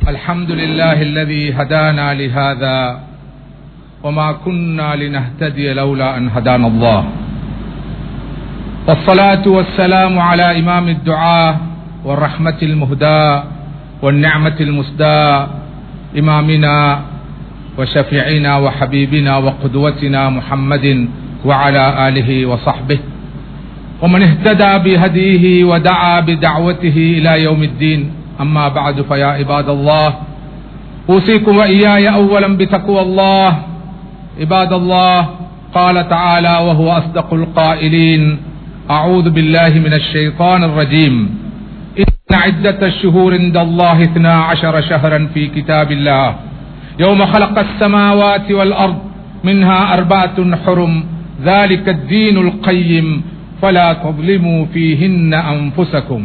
الحمد لله الذي هدانا لهذا وما كنا لنهتدي لولا أن هدانا الله والصلاة والسلام على إمام الدعاء والرحمة المهداة والنعمة المسداة إمامنا وشفيعنا وحبيبنا وقدوتنا محمد وعلى آله وصحبه ومن اهتدى بهديه ودعا بدعوته إلى يوم الدين أما بعد فيا عباد الله أوصيكم وإياي أولا بتقوى الله عباد الله قال تعالى وهو أصدق القائلين أعوذ بالله من الشيطان الرجيم إن عدة الشهور عند الله اثنا عشر شهرا في كتاب الله يوم خلق السماوات والأرض منها أربعة حرم ذلك الدين القيم فلا تظلموا فيهن أنفسكم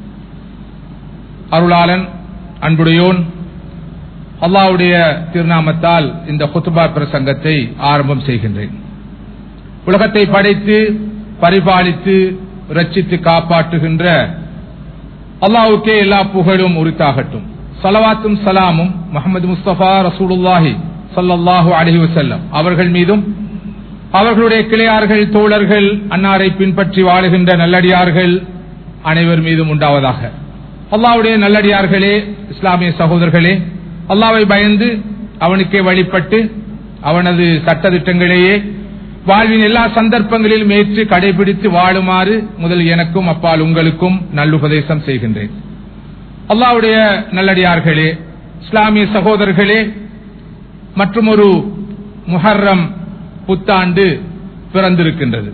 அருளாளன் அன்புடையோன் அல்லாவுடைய திருநாமத்தால் இந்த குத்துபா பிரசங்கத்தை ஆரம்பம் செய்கின்றேன் உலகத்தை படைத்து பரிபாலித்து ரட்சித்து காப்பாற்றுகின்ற அல்லாவுக்கே எல்லா புகழும் உரித்தாகட்டும் சலவாத்தும் சலாமும் முகமது முஸ்தபா ரசூலுல்லாஹி சல்லாஹூ அலஹி வசல்லம் அவர்கள் மீதும் அவர்களுடைய கிளையார்கள் தோழர்கள் அன்னாரை பின்பற்றி வாழுகின்ற நல்லடியார்கள் அனைவர் மீதும் உண்டாவதாக அல்லாவுடைய நல்லடியார்களே இஸ்லாமிய சகோதரர்களே அல்லாவை பயந்து அவனுக்கே வழிபட்டு அவனது சட்டத்திட்டங்களையே வாழ்வின் எல்லா சந்தர்ப்பங்களிலும் ஏற்று கடைபிடித்து வாழுமாறு முதல் எனக்கும் அப்பால் உங்களுக்கும் நல்லுபதேசம் செய்கின்றேன் அல்லாவுடைய நல்லடியார்களே இஸ்லாமிய சகோதரர்களே மற்றும் ஒரு முஹர்ரம் புத்தாண்டு பிறந்திருக்கின்றது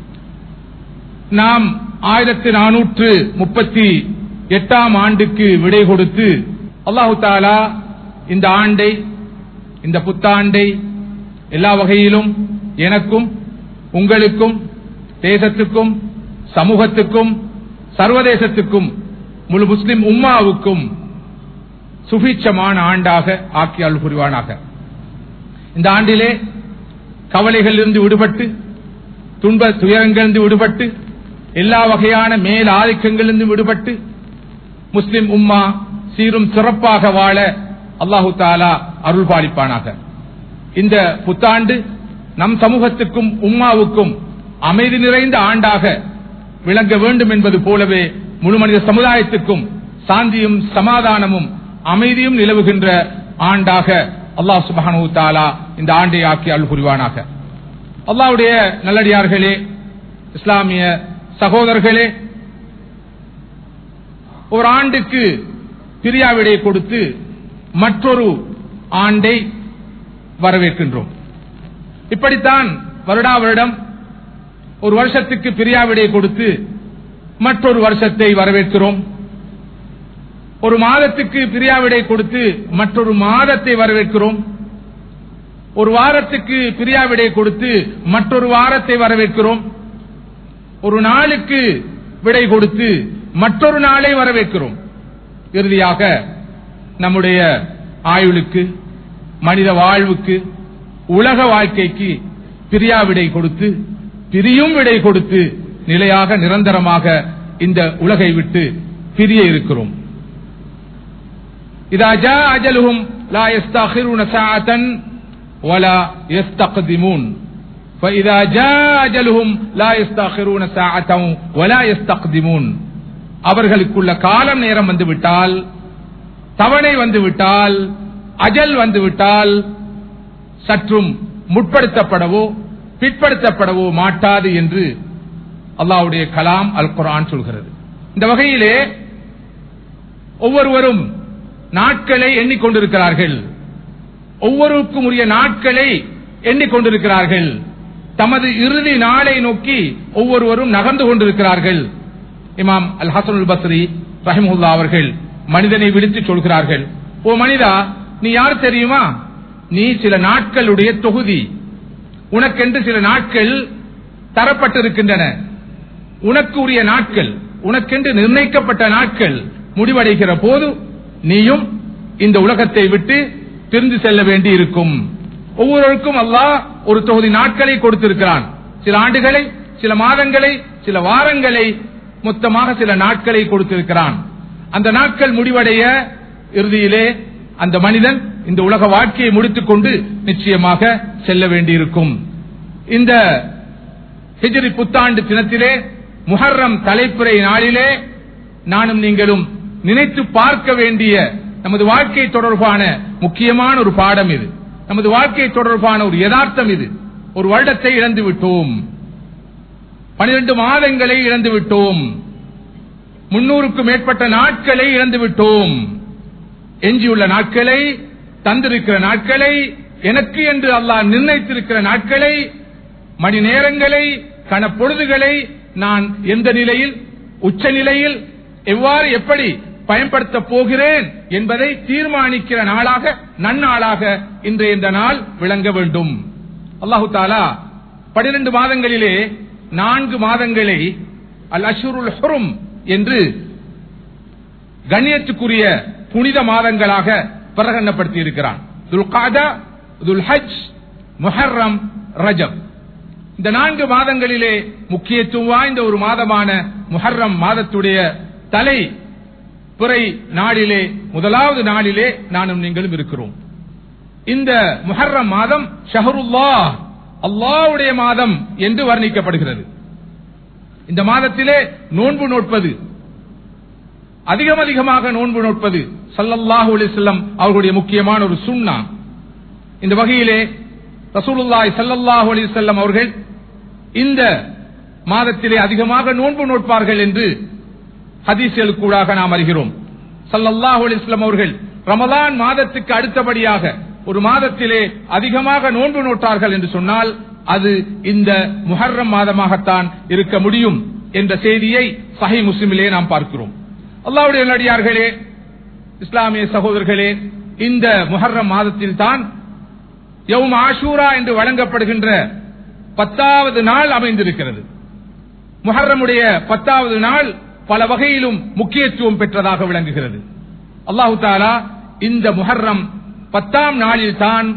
நாம் ஆயிரத்தி நானூற்று முப்பத்தி எட்டாம் ஆண்டுக்கு விடை கொடுத்து அல்லாஹு தாலா இந்த ஆண்டை இந்த புத்தாண்டை எல்லா வகையிலும் எனக்கும் உங்களுக்கும் தேசத்துக்கும் சமூகத்துக்கும் சர்வதேசத்துக்கும் முழு முஸ்லிம் உம்மாவுக்கும் சுபிச்சமான ஆண்டாக ஆக்கியால் புரிவானாக இந்த ஆண்டிலே கவலைகளிலிருந்து விடுபட்டு துன்ப துயரங்களிலிருந்து விடுபட்டு எல்லா வகையான மேல் ஆதிக்கங்களிலிருந்து விடுபட்டு முஸ்லிம் உம்மா சீரும் சிறப்பாக வாழ அல்லாஹு தாலா அருள் பாலிப்பானாக இந்த புத்தாண்டு நம் சமூகத்துக்கும் உம்மாவுக்கும் அமைதி நிறைந்த ஆண்டாக விளங்க வேண்டும் என்பது போலவே முழு மனித சமுதாயத்துக்கும் சாந்தியும் சமாதானமும் அமைதியும் நிலவுகின்ற ஆண்டாக அல்லாஹ் சுபானு தாலா இந்த ஆண்டை ஆக்கி அருள் புரிவானாக அல்லாவுடைய நல்லடியார்களே இஸ்லாமிய சகோதரர்களே ஒரு ஆண்டுக்கு பிரியாவிடை கொடுத்து மற்றொரு ஆண்டை வரவேற்கின்றோம் இப்படித்தான் வருடா வருடம் ஒரு வருஷத்துக்கு பிரியாவிடை கொடுத்து மற்றொரு வருஷத்தை வரவேற்கிறோம் ஒரு மாதத்துக்கு பிரியாவிடை கொடுத்து மற்றொரு மாதத்தை வரவேற்கிறோம் ஒரு வாரத்துக்கு பிரியாவிடை கொடுத்து மற்றொரு வாரத்தை வரவேற்கிறோம் ஒரு நாளுக்கு விடை கொடுத்து மற்றொரு நாளை வரவேற்கிறோம் இறுதியாக நம்முடைய ஆயுளுக்கு மனித வாழ்வுக்கு உலக வாழ்க்கைக்கு பிரியா விடை கொடுத்து பிரியும் விடை கொடுத்து நிலையாக நிரந்தரமாக இந்த உலகை விட்டு பிரிய இருக்கிறோம் இதா ஜா அஜலுஹும் லா யஸ்தகிருன சாஅத்தன் வலா யஸ்தக்திமூன் فإذا جاء أجلهم لا يستأخرون ساعة ولا يستقدمون அவர்களுக்குள்ள காலம் நேரம் வந்து விட்டால் தவணை வந்து விட்டால் அஜல் வந்து விட்டால் சற்றும் முற்படுத்தப்படவோ பிற்படுத்தப்படவோ மாட்டாது என்று அல்லாவுடைய கலாம் அல் குரான் சொல்கிறது இந்த வகையிலே ஒவ்வொருவரும் நாட்களை எண்ணிக்கொண்டிருக்கிறார்கள் ஒவ்வொருக்கும் உரிய நாட்களை எண்ணிக்கொண்டிருக்கிறார்கள் தமது இறுதி நாளை நோக்கி ஒவ்வொருவரும் நகர்ந்து கொண்டிருக்கிறார்கள் இமாம் அல் ஹசன் பஸ்ரி ரஹிமுல்லா அவர்கள் மனிதனை விடுத்து சொல்கிறார்கள் ஓ மனிதா நீ யார் தெரியுமா நீ சில நாட்களுடைய தொகுதி உனக்கென்று சில நாட்கள் தரப்பட்டிருக்கின்றன உனக்கு உரிய நாட்கள் உனக்கென்று நிர்ணயிக்கப்பட்ட நாட்கள் முடிவடைகிற போது நீயும் இந்த உலகத்தை விட்டு பிரிந்து செல்ல வேண்டி இருக்கும் ஒவ்வொருவருக்கும் அல்லாஹ் ஒரு தொகுதி நாட்களை கொடுத்திருக்கிறான் சில ஆண்டுகளை சில மாதங்களை சில வாரங்களை மொத்தமாக சில நாட்களை கொடுத்திருக்கிறான் அந்த நாட்கள் முடிவடைய இறுதியிலே அந்த மனிதன் இந்த உலக வாழ்க்கையை முடித்துக் கொண்டு நிச்சயமாக செல்ல வேண்டியிருக்கும் இந்த ஹிஜ்ரி புத்தாண்டு தினத்திலே முஹர்ரம் தலைப்புரை நாளிலே நானும் நீங்களும் நினைத்து பார்க்க வேண்டிய நமது வாழ்க்கை தொடர்பான முக்கியமான ஒரு பாடம் இது நமது வாழ்க்கை தொடர்பான ஒரு யதார்த்தம் இது ஒரு வருடத்தை இழந்து விட்டோம் பனிரெண்டு மாதங்களை இழந்து விட்டோம் முன்னூறுக்கும் மேற்பட்ட நாட்களை இழந்து விட்டோம் எஞ்சியுள்ள நாட்களை தந்திருக்கிற நாட்களை எனக்கு என்று அல்லாஹ் நிர்ணயித்திருக்கிற நாட்களை மணி நேரங்களை கணப்பொழுதுகளை நான் எந்த நிலையில் உச்ச நிலையில் எவ்வாறு எப்படி பயன்படுத்த போகிறேன் என்பதை தீர்மானிக்கிற நாளாக நன்னாளாக இன்றைய இந்த நாள் விளங்க வேண்டும் அல்லாஹு தாலா பனிரெண்டு மாதங்களிலே நான்கு மாதங்களை அல் அஷுருல் ஹுரும் என்று கண்ணியத்துக்குரிய புனித மாதங்களாக பிரகடனப்படுத்தி இருக்கிறான் துல்காதா துல் ஹஜ் முஹர்ரம் ரஜப் இந்த நான்கு மாதங்களிலே முக்கியத்துவம் வாய்ந்த ஒரு மாதமான முஹர்ரம் மாதத்துடைய தலை பிறை நாளிலே முதலாவது நாளிலே நானும் நீங்களும் இருக்கிறோம் இந்த முஹர்ரம் மாதம் ஷஹருல்லா அல்லாவுடைய மாதம் என்று வர்ணிக்கப்படுகிறது இந்த மாதத்திலே நோன்பு நோட்பது அதிகம் அதிகமாக நோன்பு நோட்பது சல்லல்லாஹு அலிஸ்லம் அவர்களுடைய முக்கியமான ஒரு சுண்ணா இந்த வகையிலே ரசூலுல்லாய் சல்லல்லாஹு அலிசல்லம் அவர்கள் இந்த மாதத்திலே அதிகமாக நோன்பு நோட்பார்கள் என்று ஹதீஸ்களுக்கூடாக நாம் அறிகிறோம் சல்லல்லாஹு அலிஸ்லம் அவர்கள் ரமலான் மாதத்துக்கு அடுத்தபடியாக ஒரு மாதத்திலே அதிகமாக நோன்பு நோட்டார்கள் என்று சொன்னால் அது இந்த முஹர்ரம் மாதமாகத்தான் இருக்க முடியும் என்ற செய்தியை சஹி முஸ்லிமிலே நாம் பார்க்கிறோம் அல்லாவுடைய நடிகார்களே இஸ்லாமிய சகோதரர்களே இந்த முஹர்ரம் மாதத்தில் தான் யவும் ஆஷூரா என்று வழங்கப்படுகின்ற பத்தாவது நாள் அமைந்திருக்கிறது முஹர்ரமுடைய பத்தாவது நாள் பல வகையிலும் முக்கியத்துவம் பெற்றதாக விளங்குகிறது அல்லாஹு தாலா இந்த முஹர்ரம் பத்தாம் நாளில் தான்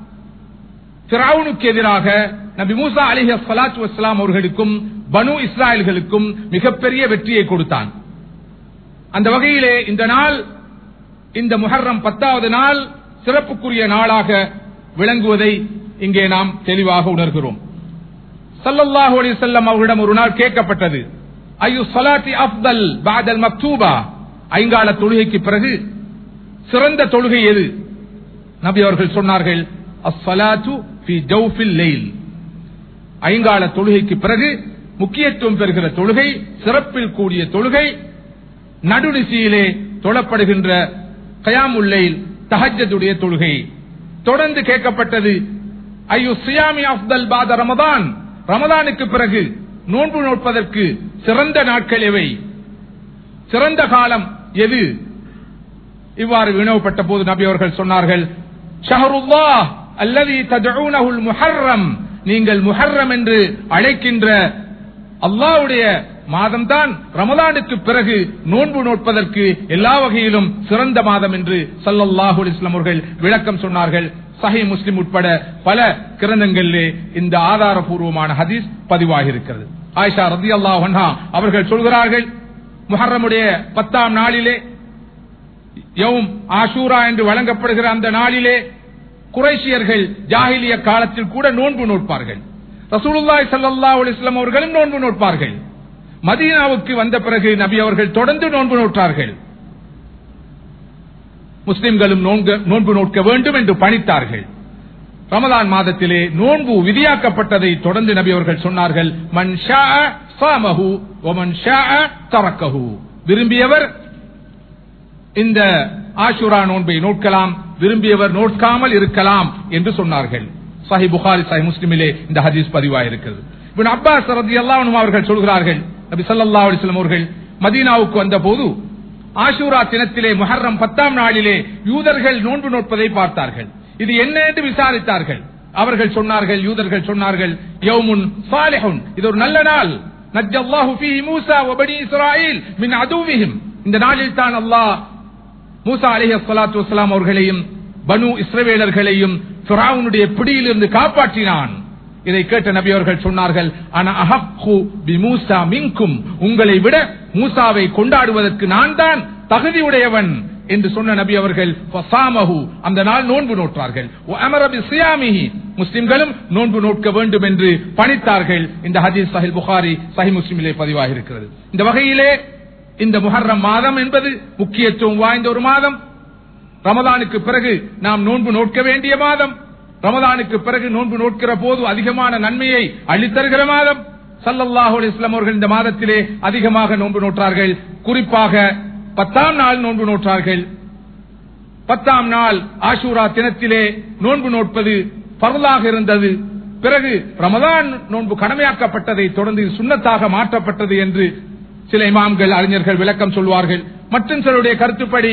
பிராவுனுக்கு எதிராக நபி மூசா அலிஹி சலாத்து வஸ்லாம் அவர்களுக்கும் பனு இஸ்ராயல்களுக்கும் மிகப்பெரிய வெற்றியை கொடுத்தான் அந்த வகையிலே இந்த நாள் இந்த முஹர்ரம் பத்தாவது நாள் சிறப்புக்குரிய நாளாக விளங்குவதை இங்கே நாம் தெளிவாக உணர்கிறோம் சல்லல்லாஹு அலைஹி வஸல்லம் அவர்களிடம் ஒரு நாள் கேட்கப்பட்டது ஐயு ஸலாத்தி அஃதல் பஅதல் மக்தூபா ஐங்கால தொழுகைக்கு பிறகு சிறந்த தொழுகை எது நபி அவர்கள் சொன்னார்கள் அஸ்ஸலாத்து ஃபி ஜௌஃபில் லைல் ஐங்கால தொழுகைக்கு பிறகு முக்கியத்துவம் பெறுகிற தொழுகை சிறப்பில் கூடிய தொழுகை நடுநிசையிலே தொழப்படுகின்ற கயாமுல்லைல் தஹஜ்ஜதுடைய தொழுகை தொடர்ந்து கேட்கப்பட்டது ஐயோ சியாமி அப்தல் பாத ரமதான் ரமதானுக்கு பிறகு நோன்பு நோட்பதற்கு சிறந்த நாட்கள் எவை சிறந்த காலம் எது இவ்வாறு வினவப்பட்ட போது நபி அவர்கள் சொன்னார்கள் ஷஹருல்லா அல்லது ததுனஹுல் முஹர்ரம் நீங்கள் முஹர்ரம் என்று அழைக்கின்ற அல்லாவுடைய மாதம்தான் ரமலானுக்கு பிறகு நோன்பு நோட்பதற்கு எல்லா வகையிலும் சிறந்த மாதம் என்று சல்லல்லாஹு இஸ்லாம் அவர்கள் விளக்கம் சொன்னார்கள் சஹி முஸ்லிம் உட்பட பல கிரந்தங்களிலே இந்த ஆதாரபூர்வமான ஹதீஸ் பதிவாகி இருக்கிறது ஆயிஷா ரதி அல்லாஹ் அவர்கள் சொல்கிறார்கள் முஹர்ரமுடைய பத்தாம் நாளிலே யவும் ஆஷூரா என்று வழங்கப்படுகிற அந்த நாளிலே குறைஷியர்கள் ஜாகிலிய காலத்தில் கூட நோன்பு நோட்பார்கள் ரசூலுல்லாய் சல்லா அலிஸ்லாம் அவர்களும் நோன்பு நோட்பார்கள் மதீனாவுக்கு வந்த பிறகு நபி அவர்கள் தொடர்ந்து நோன்பு நோட்டார்கள் முஸ்லிம்களும் நோன்பு நோட்க வேண்டும் என்று பணித்தார்கள் ரமதான் மாதத்திலே நோன்பு விதியாக்கப்பட்டதை தொடர்ந்து நபி அவர்கள் சொன்னார்கள் மன் தரக்கஹு விரும்பியவர் இந்த ஆஷுரா நோன்பை நோட்கலாம் விரும்பியவர் நோட்காமல் இருக்கலாம் என்று சொன்னார்கள் சஹி புகாரி சஹி முஸ்லிமிலே இந்த ஹதீஸ் பதிவாயிருக்கிறது இவன் அப்பாஸ் ரதி அல்லாஹ் அவர்கள் சொல்கிறார்கள் நபி சல்லா அலிஸ்லாம் அவர்கள் மதீனாவுக்கு வந்த போது ஆஷூரா தினத்திலே முஹர்ரம் பத்தாம் நாளிலே யூதர்கள் நோன்பு நோட்பதை பார்த்தார்கள் இது என்ன என்று விசாரித்தார்கள் அவர்கள் சொன்னார்கள் யூதர்கள் சொன்னார்கள் யௌமுன் சாலிஹுன் இது ஒரு நல்ல நாள் நஜ்ஜல்லாஹு ஃபீஹி மூஸா வ பனி இஸ்ராயீல் மின் அதுவிஹிம் இந்த நாளில் தான் அல்லாஹ் மூசா அலைஹி ஸலாத்து வஸலாம் அவர்களையும் பனு இஸ்ரவேலர்களையும் ஃபிரௌனுடைய பிடியிலிருந்து காப்பாற்றினான் இதை கேட்ட நபி அவர்கள் சொன்னார்கள் ஆனா அஹக்கு பி மூசா மின்கும் உங்களை விட மூசாவை கொண்டாடுவதற்கு நான் தான் தகுதியுடையவன் என்று சொன்ன நபி அவர்கள் ஃபசாமஹு, அந்த நாள் நோன்பு நோற்றார்கள் வ அமர பிஸ்ஸியாமிஹி, முஸ்லிம்களும் நோன்பு நோட்க வேண்டும் என்று பணித்தார்கள் இந்த ஹதீஸ் சஹில் புகாரி சஹி முஸ்லிமிலே பதிவாகி இருக்கிறது இந்த வகையிலே இந்த முஹர்ரம் மாதம் என்பது முக்கியத்துவம் வாய்ந்த ஒரு மாதம் ரமதானுக்கு பிறகு நாம் நோன்பு நோட்க வேண்டிய மாதம் ரமதானுக்கு பிறகு நோன்பு நோட்கிற போது அதிகமான நன்மையை அள்ளித்தருகிற மாதம் சல்லல்லாஹு அலைஹி வஸல்லம் அவர்கள் இந்த மாதத்திலே அதிகமாக நோன்பு நோற்றார்கள் குறிப்பாக பத்தாம் நாள் நோன்பு நோற்றார்கள் பத்தாம் நாள் ஆஷூரா தினத்திலே நோன்பு நோட்பது பரலாக இருந்தது பிறகு ரமதான் நோன்பு கடமையாக்கப்பட்டதை தொடர்ந்து இது சுன்னத்தாக மாற்றப்பட்டது என்று சில இமாம்கள் அறிஞர்கள் விளக்கம் சொல்வார்கள் மற்றும் சிலருடைய கருத்துப்படி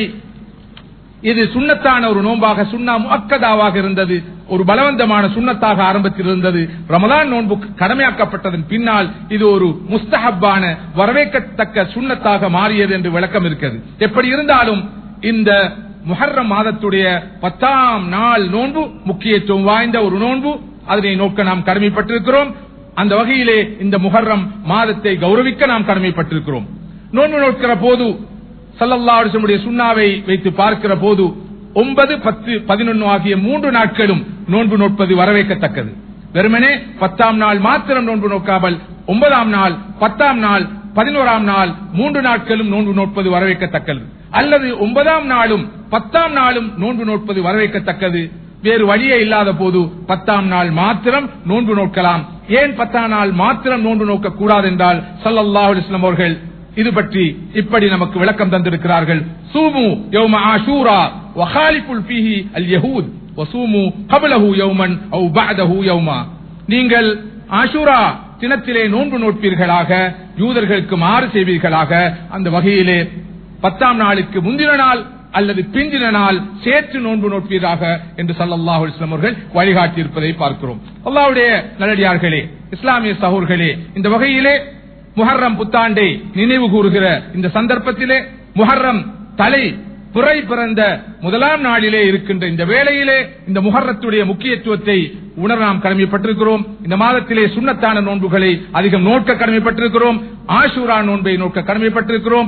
இது சுண்ணத்தான ஒரு நோன்பாக சுண்ணா முக்கதாவாக இருந்தது ஒரு பலவந்தமான சுண்ணத்தாக ஆரம்பத்தில் இருந்தது ரமதான் நோன்பு கடமையாக்கப்பட்டதன் பின்னால் இது ஒரு முஸ்தஹப்பான வரவேற்கத்தக்க சுண்ணத்தாக மாறியது என்று விளக்கம் இருக்கிறது எப்படி இருந்தாலும் இந்த முஹர்ரம் மாதத்துடைய பத்தாம் நாள் நோன்பு முக்கியத்துவம் வாய்ந்த ஒரு நோன்பு அதனை நோக்க நாம் கடமைப்பட்டிருக்கிறோம் அந்த வகையிலே இந்த முஹர்ரம் மாதத்தை கௌரவிக்க நாம் கடமைப்பட்டிருக்கிறோம் நோன்பு நோக்கிற போது சல்லல்லா அலிசமுடைய சுண்ணாவை வைத்து பார்க்கிற போது ஒன்பது பத்து பதினொன்னு ஆகிய மூன்று நாட்களும் நோன்பு நோட்பது வரவேற்கத்தக்கது வெறுமனே பத்தாம் நாள் மாத்திரம் நோன்பு நோக்காமல் ஒன்பதாம் நாள் பத்தாம் நாள் பதினோராம் நாள் மூன்று நாட்களும் நோன்பு நோட்பது வரவேற்கத்தக்கது அல்லது ஒன்பதாம் நாளும் பத்தாம் நாளும் நோன்பு நோட்பது வரவேற்கத்தக்கது வேறு வழியே இல்லாத போது பத்தாம் நாள் மாத்திரம் நோன்பு நோக்கலாம் ஏன் பத்தாம் நாள் மாத்திரம் நோன்பு நோக்க கூடாது என்றால் சல்லல்லாஹு அலைஹி வஸல்லம் அவர்கள் இது பற்றி இப்படி நமக்கு விளக்கம் தந்திருக்கிறார்கள் சூமு யௌம ஆஷூரா வஹாலிஃபுல் ஃபீஹி அல் யஹூத் வசூமு கபலஹு யௌமன் அவ் பஅதஹு யௌமா நீங்கள் ஆஷூரா தினத்திலே நோன்பு நோட்பீர்களாக யூதர்களுக்கு மாறு செய்வீர்களாக அந்த வகையிலே பத்தாம் நாளுக்கு முந்தின நாள் அல்லது பிந்தின நாள் சேர்த்து நோன்பு நோட்பீராக என்று சல்லல்லாஹு அலைஹி வஸல்லம் அவர்கள் வழிகாட்டி இருப்பதை பார்க்கிறோம் அல்லாஹ்வுடைய நல்லடியார்களே இஸ்லாமிய சகோதர்களே இந்த வகையிலே முஹர்ரம் புத்தாண்டை நினைவு கூறுகிற இந்த சந்தர்ப்பத்திலே முஹர்ரம் தலை புரை பிறந்த முதலாம் நாளிலே இருக்கின்ற இந்த வேளையிலே இந்த முஹர்ரத்துடைய முக்கியத்துவத்தை உணர நாம் கடமைப்பட்டிருக்கிறோம் இந்த மாதத்திலே சுண்ணத்தான நோன்புகளை அதிகம் நோக்க கடமைப்பட்டிருக்கிறோம் ஆஷூரா நோன்பை நோக்க கடமைப்பட்டிருக்கிறோம்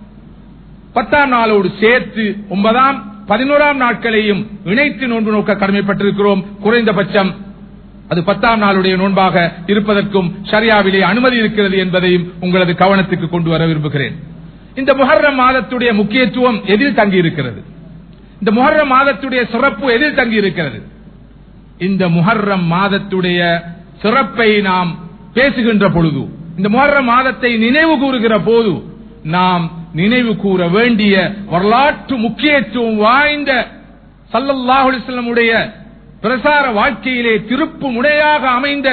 பத்தாம் நாளோடு சேர்த்து ஒன்பதாம் பதினோராம் நாட்களையும் இணைத்து நோன்பு நோக்க கடமைப்பட்டிருக்கிறோம் குறைந்தபட்சம் அது பத்தாம் நாளுடைய நோன்பாக இருப்பதற்கும் ஷரியாவிலே அனுமதி இருக்கிறது என்பதையும் உங்களது கவனத்துக்கு கொண்டு வர விரும்புகிறேன் இந்த முஹர்ரம் மாதத்துடைய முக்கியத்துவம் எதில் தங்கி இருக்கிறது இந்த முஹர்ரம் மாதத்துடைய சிறப்பு எதில் தங்கி இருக்கிறது இந்த முஹர்ரம் மாதத்துடைய சிறப்பை நாம் பேசுகின்ற பொழுது இந்த முஹர்ரம் மாதத்தை நினைவு கூறுகிற போது நாம் நினைவு கூற வேண்டிய வரலாற்று முக்கியத்துவம் வாய்ந்த சல்லல்லாஹு அலைஹி வஸல்லமுடைய பிரசார வாழ்க்கையிலே திருப்பு முனையாக அமைந்த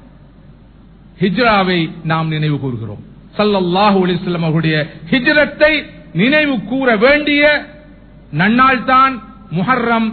ஹிஜ்ராவை நாம் நினைவு கூறுகிறோம் சல்லல்லாஹு அலைஹி வஸல்லம் அவருடைய ஹிஜ்ரத்தை நினைவு கூற வேண்டிய நன்னாள் தான் முஹர்ரம்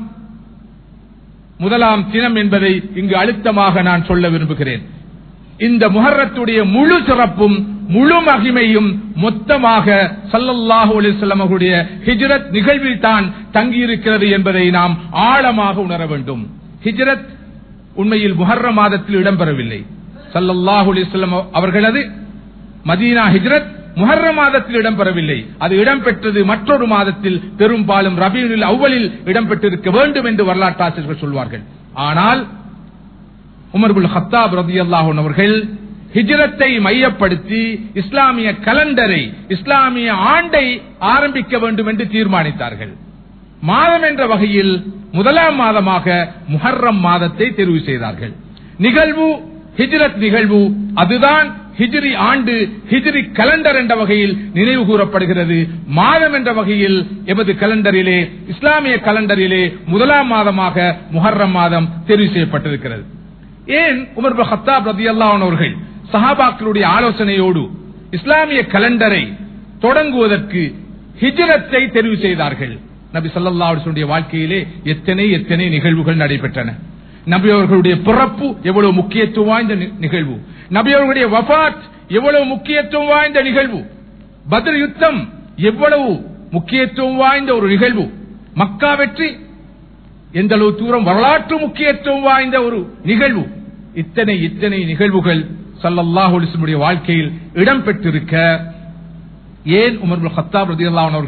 முதலாம் தினம் என்பதை இங்கு அழுத்தமாக நான் சொல்ல விரும்புகிறேன் இந்த முஹர்ரத்துடைய முழு சிறப்பும் முழு மகிமையும் மொத்தமாக சல்லல்லாஹு அலைஹி வஸல்லம் அவருடைய ஹிஜ்ரத் நிகழ்வில் தான் தங்கியிருக்கிறது என்பதை நாம் ஆழமாக உணர வேண்டும் ஹிஜ்ரத் உண்மையில் முஹர்ரம் மாதத்தில் இடம்பெறவில்லை சல்லல்லாஹு அலைஹி வஸல்லம் அவர்களது மதீனா ஹிஜ்ரத் முஹர்ரம் மாதத்தில் இடம்பெறவில்லை அது இடம்பெற்றது மற்றொரு மாதத்தில் பெரும்பாலும் ரபியுல் அவ்வலில் இடம்பெற்றிருக்க வேண்டும் என்று வரலாற்று ஆசிரியர்கள் சொல்வார்கள் ஆனால் உமர்புல் ஹத்தாப் ரதியல்லாஹு அவர்கள் ஹிஜ்ரத்தை மையப்படுத்தி இஸ்லாமிய கலண்டரை இஸ்லாமிய ஆண்டை ஆரம்பிக்க வேண்டும் என்று தீர்மானித்தார்கள் மாதம் என்ற வகையில் முதலாம் மாதமாக முஹர்ரம் மாதத்தை தெரிவு செய்தார்கள் நிகழ்வு ஹிஜ்ரத் நிகழ்வு அதுதான் ஹிஜ்ரி ஆண்டு ஹிஜ்ரி கலண்டர் என்ற வகையில் நினைவு கூறப்படுகிறது மாதம் என்ற வகையில் எமது கலண்டரிலே இஸ்லாமிய கலண்டரிலே முதலாம் மாதமாக முஹர்ரம் மாதம் தெரிவு செய்யப்பட்டிருக்கிறது ஏன் உமர் ஹத்தாப் ரதி அவர்கள் சஹாபாக்களுடைய ஆலோசனையோடு இஸ்லாமிய கலண்டரை தொடங்குவதற்கு ஹிஜ்ரத்தை தெரிவு செய்தார்கள் நபி சல்லா அலிஸ்வனுடைய வாழ்க்கையிலே எத்தனை எத்தனை நிகழ்வுகள் நடைபெற்றன நபி அவர்களுடைய பிறப்பு எவ்வளவு முக்கியத்துவம் வாய்ந்த நி- நிகழ்வு நபி அவர்களுடைய வஃபாத் எவ்வளவு முக்கியத்துவம் வாய்ந்த நிகழ்வு பத்ர் யுத்தம் எவ்வளவு முக்கியத்துவம் வாய்ந்த ஒரு நிகழ்வு மக்கா வெற்றி எந்த அளவு தூரம் வரலாற்று முக்கியத்துவம் வாய்ந்த ஒரு நிகழ்வு இத்தனை இத்தனை நிகழ்வுகள் சல்லல்லாஹு அலைஹி வஸல்லம் வாழ்க்கையில் இடம்பெற்றிருக்க ஏன் உமர் இப்னு கத்தாப் ரலியல்லாஹு அன்ஹு அவர்கள்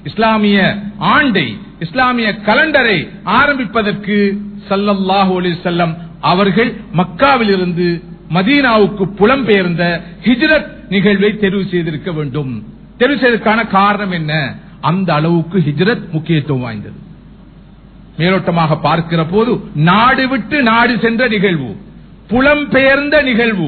இஸ்லாமிய ஆண்டை இஸ்லாமிய கலண்டரை ஆரம்பிப்பதற்கு சல்லல்லாஹு அலைஹி வஸல்லம் அவர்கள் மக்காவில் இருந்து மதீனாவுக்கு புலம்பெயர்ந்த ஹிஜ்ரத் நிகழ்வை தெரிவு செய்திருக்க வேண்டும் தெரிவு செய்ததற்கான காரணம் என்ன அந்த அளவுக்கு ஹிஜ்ரத் முக்கியத்துவம் வாய்ந்தது மேலோட்டமாக பார்க்கிற போது நாடு விட்டு நாடு சென்ற நிகழ்வு புலம்பெயர்ந்த நிகழ்வு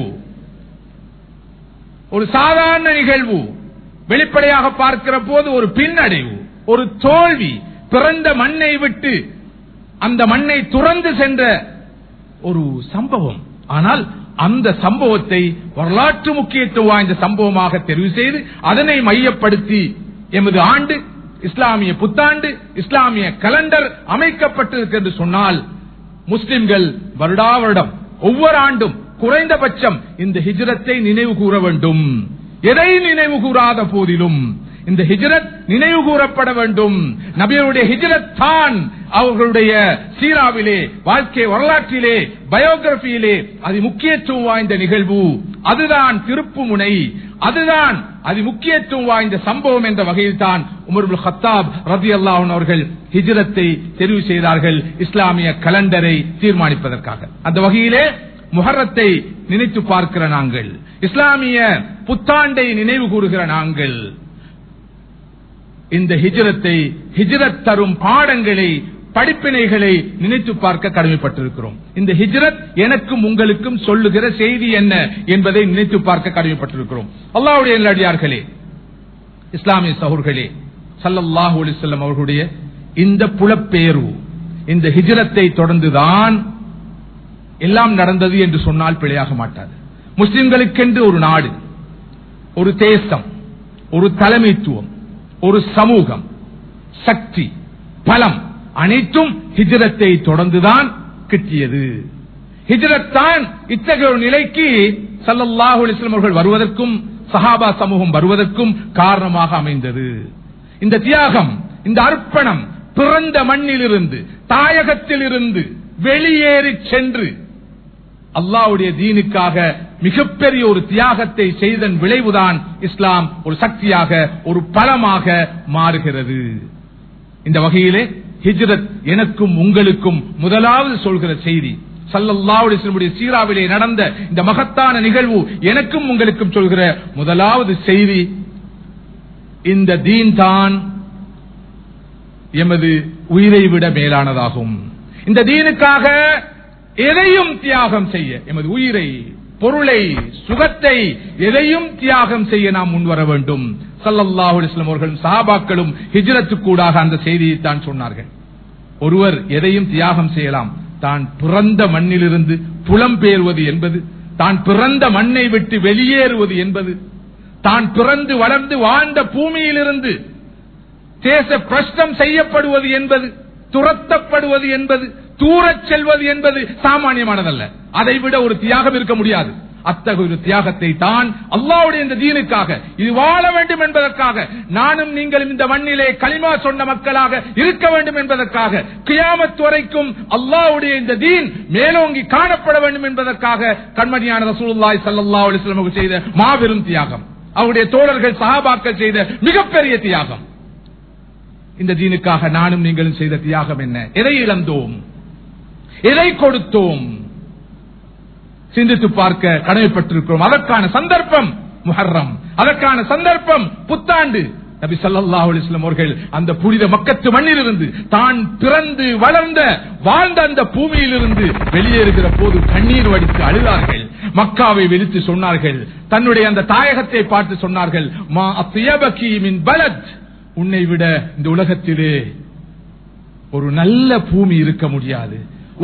ஒரு சாதாரண நிகழ்வு வெளிப்படையாக பார்க்கிற போது ஒரு பின்னடைவு ஒரு தோல்வி பிறந்த மண்ணை விட்டு அந்த மண்ணை துறந்து சென்ற ஒரு சம்பவம் ஆனால் அந்த சம்பவத்தை வரலாற்று முக்கியத்துவம் வாய்ந்த சம்பவமாக தெரிவு செய்து அதனை மையப்படுத்தி எமது ஆண்டு இஸ்லாமிய புத்தாண்டு இஸ்லாமிய கலண்டர் அமைக்கப்பட்டிருக்கு என்று சொன்னால் முஸ்லிம்கள் வருடா வருடம் ஒவ்வொரு ஆண்டும் குறைந்தபட்சம் இந்த ஹிஜ்ரத்தை நினைவு கூற வேண்டும் எதை நினைவு கூறாத போதிலும் இந்த ஹிஜ்ரத் நினைவு கூறப்பட வேண்டும் நபியருடைய ஹிஜ்ரத் தான் அவர்களுடைய சீராவிலே வாழ்க்கை வரலாற்றிலே பயோகிராபியிலே அது முக்கியத்துவம் வாய்ந்த நிகழ்வு அதுதான் திருப்பு முனை அதுதான் அது முக்கியத்துவம் வாய்ந்த சம்பவம் என்ற வகையில் தான் உமர் ஹத்தாப் ரதி அல்லாஹன் அவர்கள் ஹிஜ்ரத்தை தெரிவு செய்தார்கள் இஸ்லாமிய கலண்டரை தீர்மானிப்பதற்காக அந்த வகையிலே முஹர்ரத்தை நினைத்து பார்க்கிற நாங்கள் இஸ்லாமிய புத்தாண்டை நினைவு கூறுகிற நாங்கள் இந்த ஹிஜ்ரத்தை ஹிஜ்ரத் தரும் பாடங்களை படிப்பினைகளை நினைத்து பார்க்க கடமைப்பட்டிருக்கிறோம் இந்த ஹிஜ்ரத் எனக்கும் உங்களுக்கும் சொல்லுகிற செய்தி என்ன என்பதை நினைத்து பார்க்க கடமைப்பட்டிருக்கிறோம் அல்லாவுடைய நல்லடியார்களே இஸ்லாமிய சகோர்களே சல்லல்லாஹு அலிசல்லம் அவர்களுடைய இந்த புலப்பேரு இந்த ஹிஜ்ரத்தை தொடர்ந்துதான் எல்லாம் நடந்தது என்று சொன்னால் பிழையாக மாட்டாது முஸ்லிம்களுக்கென்று ஒரு நாடு ஒரு தேசம் ஒரு தலைமைத்துவம் ஒரு சமூகம் சக்தி பலம் அனைத்தும் ஹிஜ்ரத்தை தொடர்ந்துதான் கிட்டியது ஹிஜ்ரத் தான் இத்தகைய ஒரு நிலைக்கு சல்லல்லாஹு அலிஸ்லாம் அவர்கள் வருவதற்கும் சஹாபா சமூகம் வருவதற்கும் காரணமாக அமைந்தது இந்த தியாகம் இந்த அர்ப்பணம் பிறந்த மண்ணிலிருந்து தாயகத்தில் இருந்து வெளியேறி சென்று அல்லாவுடைய தீனுக்காக மிகப்பெரிய ஒரு தியாகத்தை செய்தன் விளைவுதான் இஸ்லாம் ஒரு சக்தியாக ஒரு பலமாக மாறுகிறது இந்த வகையிலே ஹிஜ்ரத் எனக்கும் உங்களுக்கும் முதலாவது சொல்கிற செய்தி சல்லல்லாவுடைய சீராவிலே நடந்த இந்த மகத்தான நிகழ்வு எனக்கும் உங்களுக்கும் சொல்கிற முதலாவது செய்தி இந்த தீன் தான் எமது உயிரை விட மேலானதாகும் இந்த தீனுக்காக எதையும் தியாகம் செய்ய எமது உயிரை பொருளை சுகத்தை எதையும் தியாகம் செய்ய நாம் முன்வர வேண்டும் சல்லல்லாஹு அலிஸ்லாம் அவர்களும் சஹாபாக்களும் ஹிஜ்ரத்துக்கூடாக அந்த செய்தியை தான் சொன்னார்கள் ஒருவர் எதையும் தியாகம் செய்யலாம் தான் பிறந்த மண்ணிலிருந்து புலம்பெயர்வது என்பது தான் பிறந்த மண்ணை விட்டு வெளியேறுவது என்பது தான் பிறந்து வளர்ந்து வாழ்ந்த பூமியிலிருந்து தேச பிரஷ்டம் செய்யப்படுவது என்பது துரத்தப்படுவது என்பது தூரச் செல்வது என்பது சாமானியமானதல்ல அதை விட ஒரு தியாகம் இருக்க முடியாது அத்தகைய ஒரு தியாகத்தை தான் அல்லாவுடைய இந்த தீனுக்காக இது வாழ வேண்டும் என்பதற்காக நானும் நீங்களும் இந்த மண்ணிலே களிமா சொன்ன மக்களாக இருக்க வேண்டும் என்பதற்காக கியாமத் வரைக்கும் அல்லாவுடைய இந்த தீன் மேலோங்கி காணப்பட வேண்டும் என்பதற்காக கண்மணியான ரசூலுல்லாய் சல்லா அலிஸ்லாம் செய்த மாபெரும் தியாகம் அவருடைய தோழர்கள் சகாபாக்கள் செய்த மிகப்பெரிய தியாகம் இந்த தீனுக்காக நானும் நீங்களும் செய்த தியாகம் என்ன எதை இழந்தோம் எதை கொடுத்தோம் சிந்தித்து பார்க்க கடமைப்பட்டிருக்கிறோம் அதற்கான சந்தர்ப்பம் முஹர்ரம் அதற்கான சந்தர்ப்பம் புத்தாண்டு நபி சல்லாஹ் அலிஸ்லாம் அவர்கள் அந்த புனித மக்கத்து மண்ணிலிருந்து தான் பிறந்து வளர்ந்த வாழ்ந்த அந்த பூமியிலிருந்து வெளியேறுகிற போது கண்ணீர் வடித்து அழுதார்கள் மக்காவை வெடித்து சொன்னார்கள் தன்னுடைய அந்த தாயகத்தை பார்த்து சொன்னார்கள் மா அத்தியபகி மின் பலத் உன்னை விட இந்த உலகத்திலே ஒரு நல்ல பூமி இருக்க முடியாது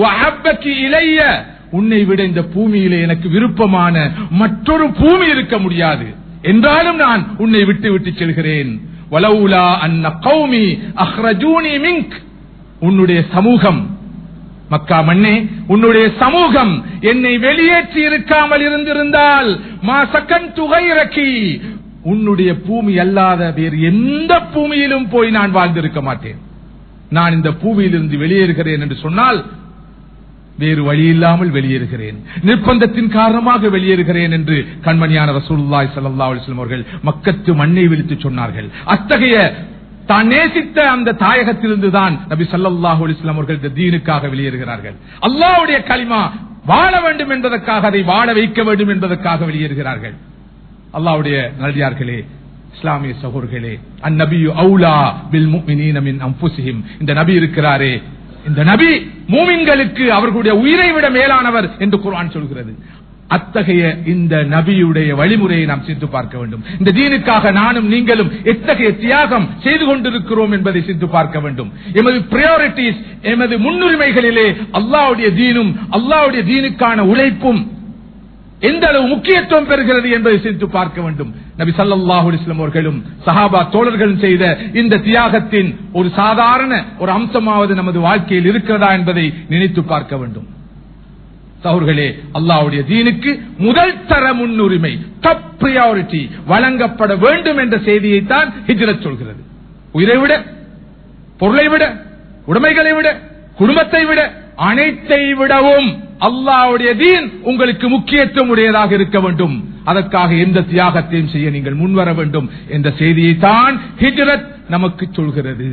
இளைய உன்னை விட இந்த பூமியிலே எனக்கு விருப்பமான மற்றொரு பூமி இருக்க முடியாது என்றாலும் நான் உன்னை விட்டு விட்டு செல்கிறேன் வலவுலா அன்ன கௌமி அஹ்ரஜூனி மிங்க் உன்னுடைய சமூகம் மக்கா மண்ணே உன்னுடைய சமூகம் என்னை வெளியேற்றி இருக்காமல் இருந்திருந்தால் மா சக்கன் துகை இறக்கி உன்னுடைய பூமி அல்லாத வேறு எந்த பூமியிலும் போய் நான் வாழ்ந்திருக்க மாட்டேன் நான் இந்த பூமியிலிருந்து வெளியேறுகிறேன் என்று சொன்னால் வேறு வழி இல்லாமல் வெளியேறுகிறேன் நிர்பந்தத்தின் காரணமாக வெளியேறுகிறேன் என்று கண்மணியான ரசூல்லாய் சல்லா அலிஸ்லாம் அவர்கள் மக்கத்து மண்ணை விழித்து சொன்னார்கள் அத்தகைய தான் நேசித்த அந்த தாயகத்திலிருந்து தான் நபி ஸல்லல்லாஹு அலைஹி வஸல்லம் அவர்கள் இந்த தீனுக்காக வெளியேறுகிறார்கள் அல்லாஹ்வுடைய கலிமா வாழ வேண்டும் என்பதற்காக அதை வாழ வைக்க வேண்டும் என்பதற்காக வெளியேறுகிறார்கள் அல்லாஹ்வுடைய நல்லடியார்களே இஸ்லாமிய சகோதரர்களே அந்நபியு அவுலா பில் முஃமினீன மின் அன்ஃபுஸிஹிம் இந்த நபி இருக்கிறாரே இந்த நபி மூமின்களுக்கு அவர்களுடைய உயிரை விட மேலானவர் என்று குர்ஆன் சொல்கிறது அத்தகைய இந்த நபியுடைய வழிமுறையை நாம் சிந்து பார்க்க வேண்டும் இந்த தீனுக்காக நானும் நீங்களும் எத்தகைய தியாகம் செய்து கொண்டிருக்கிறோம் என்பதை சிந்து பார்க்க வேண்டும் எமது பிரியாரிட்டிஸ் எமது முன்னுரிமைகளிலே அல்லாஹ்வுடைய தீனும் அல்லாஹ்வுடைய தீனுக்கான உழைப்பும் எந்த அளவு முக்கியத்துவம் பெறுகிறது என்பதை சிரித்து பார்க்க வேண்டும் நபி ஸல்லல்லாஹு அலைஹி வஸல்லம் அவர்களும் சஹாபா தோழர்களும் செய்த இந்த தியாகத்தின் ஒரு சாதாரண ஒரு அம்சமாவது நமது வாழ்க்கையில் இருக்கிறதா என்பதை நினைத்து பார்க்க வேண்டும் சகோதரர்களே அல்லாஹ்வுடைய தீனுக்கு முதல் தர முன்னுரிமை டாப் பிரியாரிட்டி வழங்கப்பட வேண்டும் என்ற செய்தியைத்தான் ஹிஜ்ரத் சொல்கிறது உயிரை விட பொருளை விட உடைமைகளை விட குடும்பத்தை விட அனைத்தை விடவும் அல்லாஹ்வுடைய தீன் உங்களுக்கு முக்கியத்துவம் உடையதாக இருக்க வேண்டும் அதற்காக எந்த தியாகத்தையும் செய்ய நீங்கள் முன்வர வேண்டும் என்ற செய்தியை தான் ஹிஜ்ரத் நமக்கு சொல்கிறது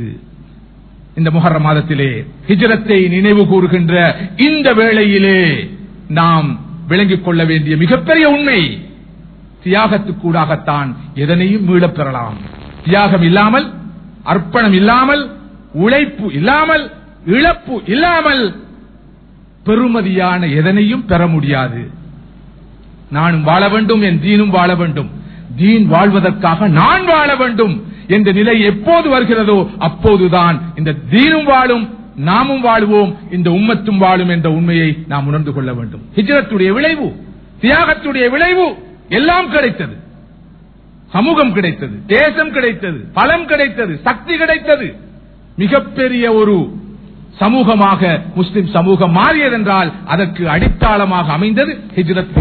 இந்த முஹர்ரம் மாதத்திலே ஹிஜ்ரத்தை நினைவு கூறுகின்ற இந்த வேளையிலே நாம் விளங்கிக் கொள்ள வேண்டிய மிகப்பெரிய உண்மை தியாகத்துக்கூடாகத்தான் எதனையும் மீளப் பெறலாம் தியாகம் இல்லாமல் அர்ப்பணம் இல்லாமல் உழைப்பு இல்லாமல் இழப்பு இல்லாமல் பெருமதியான எதனையும் பெற முடியாது நானும் வாழ வேண்டும் என் தீனும் வாழ வேண்டும் தீன் வாழ்வதற்காக நான் வாழ வேண்டும் என்ற நிலை எப்போது வருகிறதோ அப்போதுதான் இந்த தீனும் வாழும் நாமும் வாழுவோம் இந்த உம்மத்தும் வாழும் என்ற உண்மையை நாம் உணர்ந்து கொள்ள வேண்டும் ஹிஜ்ரத்துடைய விளைவு தியாகத்துடைய விளைவு எல்லாம் கிடைத்தது சமூகம் கிடைத்தது தேசம் கிடைத்தது பலம் கிடைத்தது சக்தி கிடைத்தது மிகப்பெரிய ஒரு சமூகமாக முஸ்லிம் சமூகம் மாறியதென்றால் அதற்கு அடித்தாளமாக அமைந்தது ஹிஜ்ரத்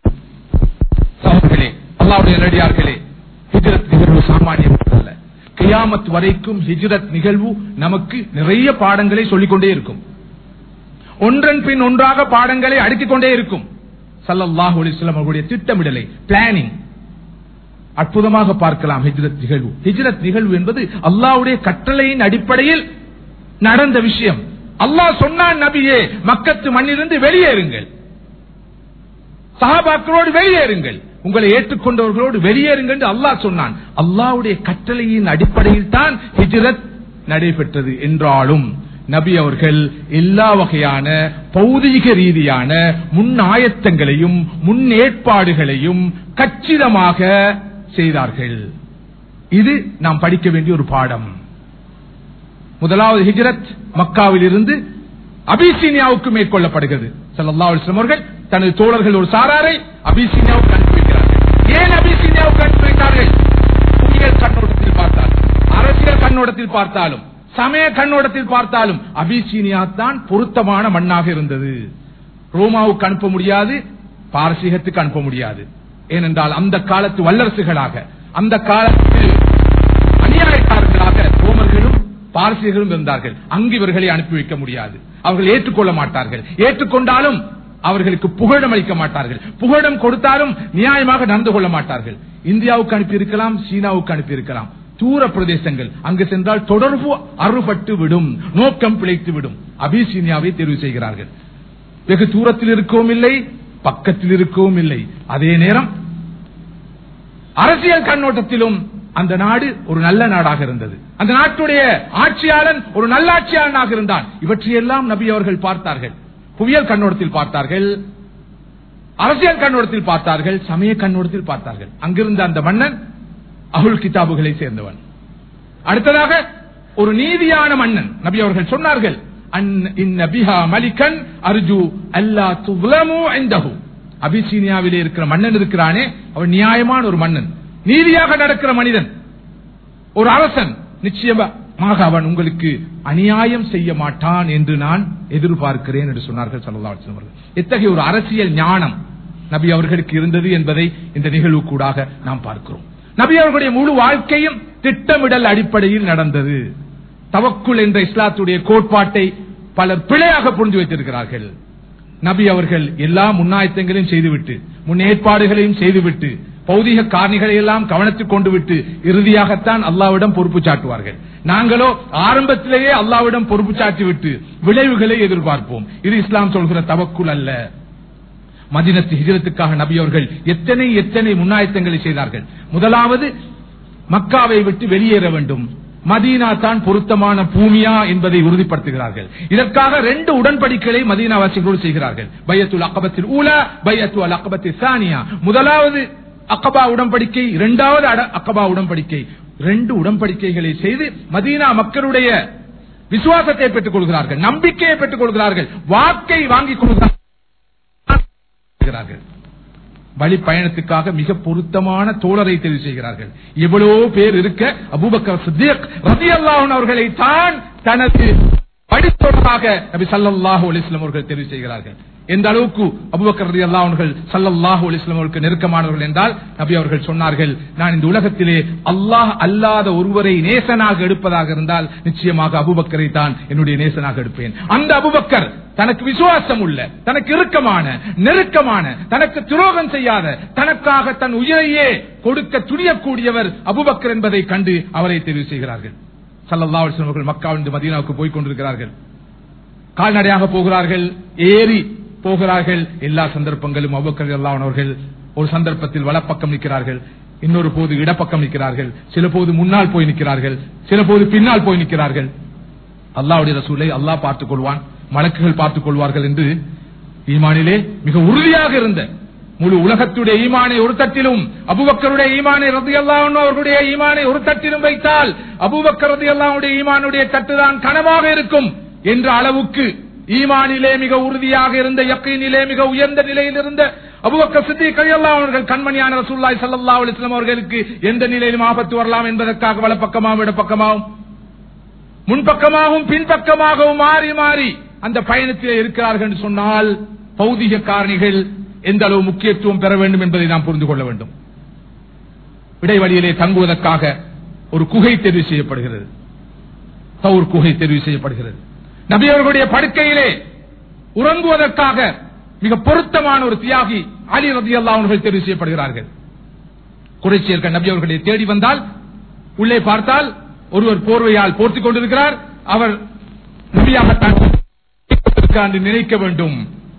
சகோதரர்களே அல்லாவுடைய நடிகார்களே ஹிஜ்ரத் நிகழ்வு சாமானியம் அல்ல கியாமத் வரைக்கும் ஹிஜ்ரத் நிகழ்வு நமக்கு நிறைய பாடங்களை சொல்லிக் கொண்டே இருக்கும் ஒன்றன் பின் ஒன்றாக பாடங்களை அடுக்கிக் கொண்டே இருக்கும் சல்லல்லாஹு அலிஸ்லாம் அவர்களுடைய திட்டமிடலை பிளானிங் அற்புதமாக பார்க்கலாம் ஹிஜ்ரத் நிகழ்வு ஹிஜ்ரத் நிகழ்வு என்பது அல்லாவுடைய கட்டளையின் அடிப்படையில் நடந்த விஷயம் அல்லாஹ் சொன்னான் நபியே மக்கத்து மண்ணிலிருந்து வெளியேறுங்கள் சஹாபாக்களோடு வெளியேறுங்கள் உங்களை ஏற்றுக்கொண்டவர்களோடு வெளியேறுங்கள் என்று அல்லாஹ் சொன்னான் அல்லாவுடைய கட்டளையின் அடிப்படையில் தான் ஹிஜ்ரத் நடைபெற்றது என்றாலும் நபி அவர்கள் எல்லா வகையான பௌதீக ரீதியான முன் ஆயத்தங்களையும் முன் ஏற்பாடுகளையும் கச்சிதமாக செய்தார்கள் இது நாம் படிக்க வேண்டிய ஒரு பாடம் முதலாவது ஹிஜ்ரத் மக்காவில் இருந்து அபிசீனியாவுக்கு மேற்கொள்ளப்படுகிறது சல்லா அலிஸ்லாம் அவர்கள் தனது தோழர்கள் ஒரு சாராரை அபிசீனியாவுக்கு அனுப்பி வைக்கிறார்கள் ஏன் அபிசீனியாவுக்கு அனுப்பி வைத்தார்கள் புவியியல் கண்ணோட்டத்தில் பார்த்தாலும் அரசியல் கண்ணோட்டத்தில் பார்த்தாலும் சமய கண்ணோட்டத்தில் பார்த்தாலும் அபிசீனியா தான் பொருத்தமான மண்ணாக இருந்தது ரோமாவுக்கு அனுப்ப முடியாது பாரசீகத்துக்கு அனுப்ப முடியாது ஏனென்றால் அந்த காலத்து வல்லரசுகளாக அந்த காலத்து அநியாயக்காரர்களாக ரோமர்களும் பாரசீகர்களும் இருந்தார்கள் அங்கு இவர்களை அனுப்பி வைக்க முடியாது அவர்கள் ஏற்றுக்கொள்ள மாட்டார்கள் ஏற்றுக்கொண்டாலும் அவர்களுக்கு புகழம் அளிக்க மாட்டார்கள் புகழம் கொடுத்தாலும் நியாயமாக நடந்து கொள்ள மாட்டார்கள் இந்தியாவுக்கு அனுப்பி இருக்கலாம் சீனாவுக்கு அனுப்பி இருக்கலாம் தூர பிரதேசங்கள் அங்கு சென்றால் தொடர்பு அறுபட்டு விடும் நோக்கம் பிழைத்து விடும் அபிசீனியாவை தேர்வு செய்கிறார்கள் வெகு தூரத்தில் இருக்கவும் இல்லை பக்கத்தில் இருக்கவும் இல்லை அதே நேரம் அரசியல் கண்ணோட்டத்திலும் அந்த நாடு ஒரு நல்ல நாடாக இருந்தது அந்த நாட்டுடைய ஆட்சியாளன் ஒரு நல்லாட்சியாளனாக இருந்தான் இவற்றையெல்லாம் நபி அவர்கள் பார்த்தார்கள் புவியியல் கண்ணோட்டத்தில் பார்த்தார்கள் அரசியல் கண்ணோட்டத்தில் பார்த்தார்கள் சமய கண்ணோட்டத்தில் பார்த்தார்கள் அங்கிருந்த அந்த மன்னன் அகுல் கிதாபுகளை சேர்ந்தவன் அடுத்ததாக ஒரு நீதியான மன்னன் நபி அவர்கள் சொன்னார்கள் மலிகன் அர்ஜு அல்லா துலமு ஐந்தகு அபிசீனியாவிலே இருக்கிற மன்னன் இருக்கிறானே அவன் நியாயமான ஒரு மன்னன் நீதியாக நடக்கிற மனிதன் ஒரு அரசன் நிச்சயமாக அவன் உங்களுக்கு அநியாயம் செய்ய மாட்டான் என்று நான் எதிர்பார்க்கிறேன் என்று சொன்னார்கள் சல்லா அவர்கள் எத்தகைய ஒரு அரசியல் ஞானம் நபி அவர்களுக்கு இருந்தது என்பதை இந்த நிகழ்வு கூடாக நாம் பார்க்கிறோம் நபி அவர்களுடைய முழு வாழ்க்கையும் திட்டமிடல் அடிப்படையில் நடந்தது தவக்குள் என்ற இஸ்லாத்துடைய கோட்பாட்டை பலர் பிழையாக புரிந்து வைத்திருக்கிறார்கள் நபி அவர்கள் எல்லா முன்னாயத்தங்களையும் செய்துவிட்டு முன்னேற்பாடுகளையும் செய்துவிட்டு பௌதிக காரணிகளை எல்லாம் கவனத்தில் கொண்டு விட்டு இறுதியாகத்தான் அல்லாவிடம் பொறுப்பு சாட்டுவார்கள் நாங்களோ ஆரம்பத்திலேயே அல்லாவிடம் பொறுப்பு சாட்டி விட்டு விளைவுகளை எதிர்பார்ப்போம் இது இஸ்லாம் சொல்கிற தவக்குல் அல்ல மதினத்து ஹிஜரத்துக்காக நபி அவர்கள் எத்தனை எத்தனை முன்னாயத்தங்களை செய்தார்கள் முதலாவது மக்காவை விட்டு வெளியேற வேண்டும் மதீனா தான் பொருத்தமான பூமியா என்பதை உறுதிப்படுத்துகிறார்கள் இதற்காக ரெண்டு உடன்படிக்கைகளை மதீனாவாசிகளோடு செய்கிறார்கள் பையத்துல் அக்கபத்தில் ஊலா பையத்து அல் அக்கபத்தில் சானியா முதலாவது அக்கபா உடன்படிக்கை இரண்டாவது அட- அக்கபா உடன்படிக்கை ரெண்டு உடன்படிக்கைகளை செய்து மதீனா மக்களுடைய விசுவாசத்தை பெற்றுக் கொள்கிறார்கள் நம்பிக்கையை பெற்றுக் கொள்கிறார்கள் வாக்கை வாங்கிக் கொள்கிறார்கள் செய்கிறார்கள் வழி பயணத்துக்காக மிக பொருத்தமான தோழரை தெரிவு செய்கிறார்கள் எவ்வளவோ பேர் இருக்க அபூபக்கர் சித்திக் ரலியல்லாஹு அவர்களை தான் தனது படித்தோழராக நபி ஸல்லல்லாஹு அலைஹி வஸல்லம் அவர்கள் தெரிவு செய்கிறார்கள் எந்த அளவுக்கு அபூபக்கர் ரலியல்லாஹு அவர்கள் ஸல்லல்லாஹு அலைஹி வஸல்லம் அவர்களுக்கு நெருக்கமானவர்கள் என்றால் நபி அவர்கள் சொன்னார்கள் நான் இந்த உலகத்திலே அல்லாஹ் அல்லாத ஒருவரை நேசனாக எடுப்பதாக இருந்தால் நிச்சயமாக அபூபக்கரை தான் என்னுடைய நேசனாக எடுப்பேன் அந்த அபூபக்கர் தனக்கு விசுவாசம் உள்ள தனக்கு இறுக்கமான நெருக்கமான தனக்கு துரோகம் செய்யாத தனக்காக தன் உயிரையே கொடுக்க துணியக்கூடியவர் அபுபக்கர் என்பதை கண்டு அவரை தெரிவு செய்கிறார்கள் சல்லல்லாஹு அலைஹி வஸல்லம் அவர்கள் மக்காவிலிருந்து மதீனாவுக்கு போய் கொண்டிருக்கிறார்கள் கால்நடையாக போகிறார்கள் ஏறி போகிறார்கள் எல்லா சந்தர்ப்பங்களும் அபுபக்கர் அல்லாஹ் அவர்கள் ஒரு சந்தர்ப்பத்தில் வலப்பக்கம் நிற்கிறார்கள் இன்னொரு போது இடப்பக்கம் நிற்கிறார்கள் சில போது முன்னால் போய் நிற்கிறார்கள் சில போது பின்னால் போய் நிற்கிறார்கள் அல்லாவுடைய ரசூலை அல்லாஹ் பார்த்துக் கொள்வான் மலக்குகள் பார்த்துக் கொள்வார்கள் என்று ஈமானிலே மிக உறுதியாக இருந்த முழு உலகத்துடைய ஈமானை ஒரு தட்டிலும் அபுபக்கருடைய ஈமானை ரதி அவர்களுடைய ஈமானை ஒரு தட்டிலும் வைத்தால் அபுபக்கர் ரதி அல்லாவுடைய ஈமானுடைய தட்டுதான் கனமாக இருக்கும் என்ற அளவுக்கு ஈமானிலே மிக உறுதியாக இருந்த யக்கீனிலே மிக உயர்ந்த நிலையில் இருந்த அபுபக்கர் சித்திக் ரலியல்லாஹு அவர்கள் கண்மணியான ரசூலுல்லாஹி ஸல்லல்லாஹு அலைஹி வஸல்லம் அவர்களுக்கு எந்த நிலையிலும் ஆபத்து வரலாம் என்பதற்காக வலப்பக்கமாகவும் இடப்பக்கமாகவும் முன்பக்கமாகவும் பின்பக்கமாகவும் மாறி மாறி அந்த பயணத்திலே இருக்கிறார்கள் என்று சொன்னால் பௌதிக காரணிகள் எந்த அளவு முக்கியத்துவம் பெற வேண்டும் என்பதை நாம் புரிந்து கொள்ள வேண்டும் இடைவெளியிலே தங்குவதற்காக ஒரு குகை தெரிவு செய்யப்படுகிறது தவுர் குகை தெரிவு செய்யப்படுகிறது நபி அவர்களுடைய படுக்கையிலே உறங்குவதற்காக மிக பொருத்தமான ஒரு தியாகி அலி ரதி அவர்கள் தெரிவு செய்யப்படுகிறார்கள் குறைச்சியர்கள் நபி அவர்களை தேடி வந்தால் உள்ளே பார்த்தால் ஒருவர் போர்வையால் போர்த்திக் கொண்டிருக்கிறார் அவர் நபியாகத்தான் இருக்கார் என்று நினைக்க வேண்டும்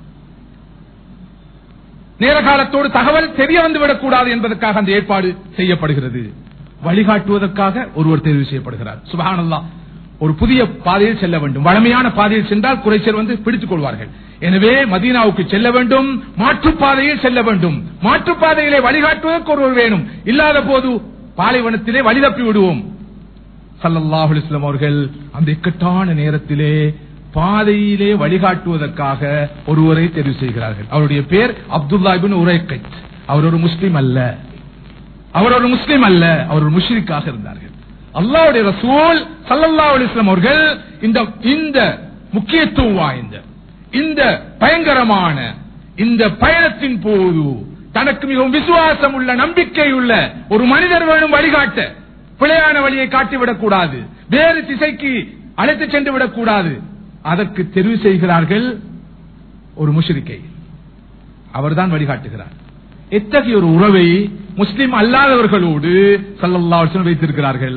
நேர காலத்தோடு தகவல் தெரிய வந்துவிடக் கூடாது என்பதற்காக அந்த ஏற்பாடு செய்யப்படுகிறது வழிகாட்டுவதற்காக ஒருவர் தெரிவு செய்யப்படுகிறார் சுபஹானல்லா ஒரு புதிய பாதையில் செல்ல வேண்டும் வளமையான பாதையில் சென்றால் குறைச்சல் வந்து பிடித்துக் கொள்வார்கள் எனவே மதீனாவுக்கு செல்ல வேண்டும் மாற்றுப்பாதையில் செல்ல வேண்டும் மாற்றுப்பாதையிலே வழிகாட்டுவதற்கு ஒருவர் வேணும் இல்லாத போது பாலைவனத்திலே வழி தப்பி விடுவோம் சல்லல்லாஹு அலைஹி வஸல்லம் அவர்கள் அந்த இக்கட்டான நேரத்திலே பாதையிலே வழிகாட்டுவதற்காக ஒருவரை தெரிவு செய்கிறார்கள் அவருடைய பேர் அப்துல்லா இபின் உரைக்கை அவர் ஒரு முஸ்லிம் அல்ல அவர் ஒரு முஸ்லிம் அல்ல அவர் ஒரு முஷ்ரிக்காக இருந்தார்கள் அல்லாஹ்வுடைய ரசூல் சல்லல்லாஹு அலைஹி வஸல்லம் அவர்கள் இந்த இந்த முக்கியத்துவம் வாய்ந்த இந்த பயங்கரமான இந்த பயணத்தின் போது தனக்கு மிகவும் விசுவாசம் உள்ள நம்பிக்கை உள்ள ஒரு மனிதர் வேணும் வழிகாட்ட பிழையான வழியை காட்டிவிடக் கூடாது வேறு திசைக்கு அழைத்து சென்று விடக் கூடாது அதற்கு தெரிவு செய்கிறார்கள் ஒரு முஷ்ரிக்கை அவர்தான் வழிகாட்டுகிறார் எத்தகைய ஒரு உறவை முஸ்லிம் அல்லாதவர்களோடு சல்லல்லாஹு அலைஹி வஸல்லம் வைத்திருக்கிறார்கள்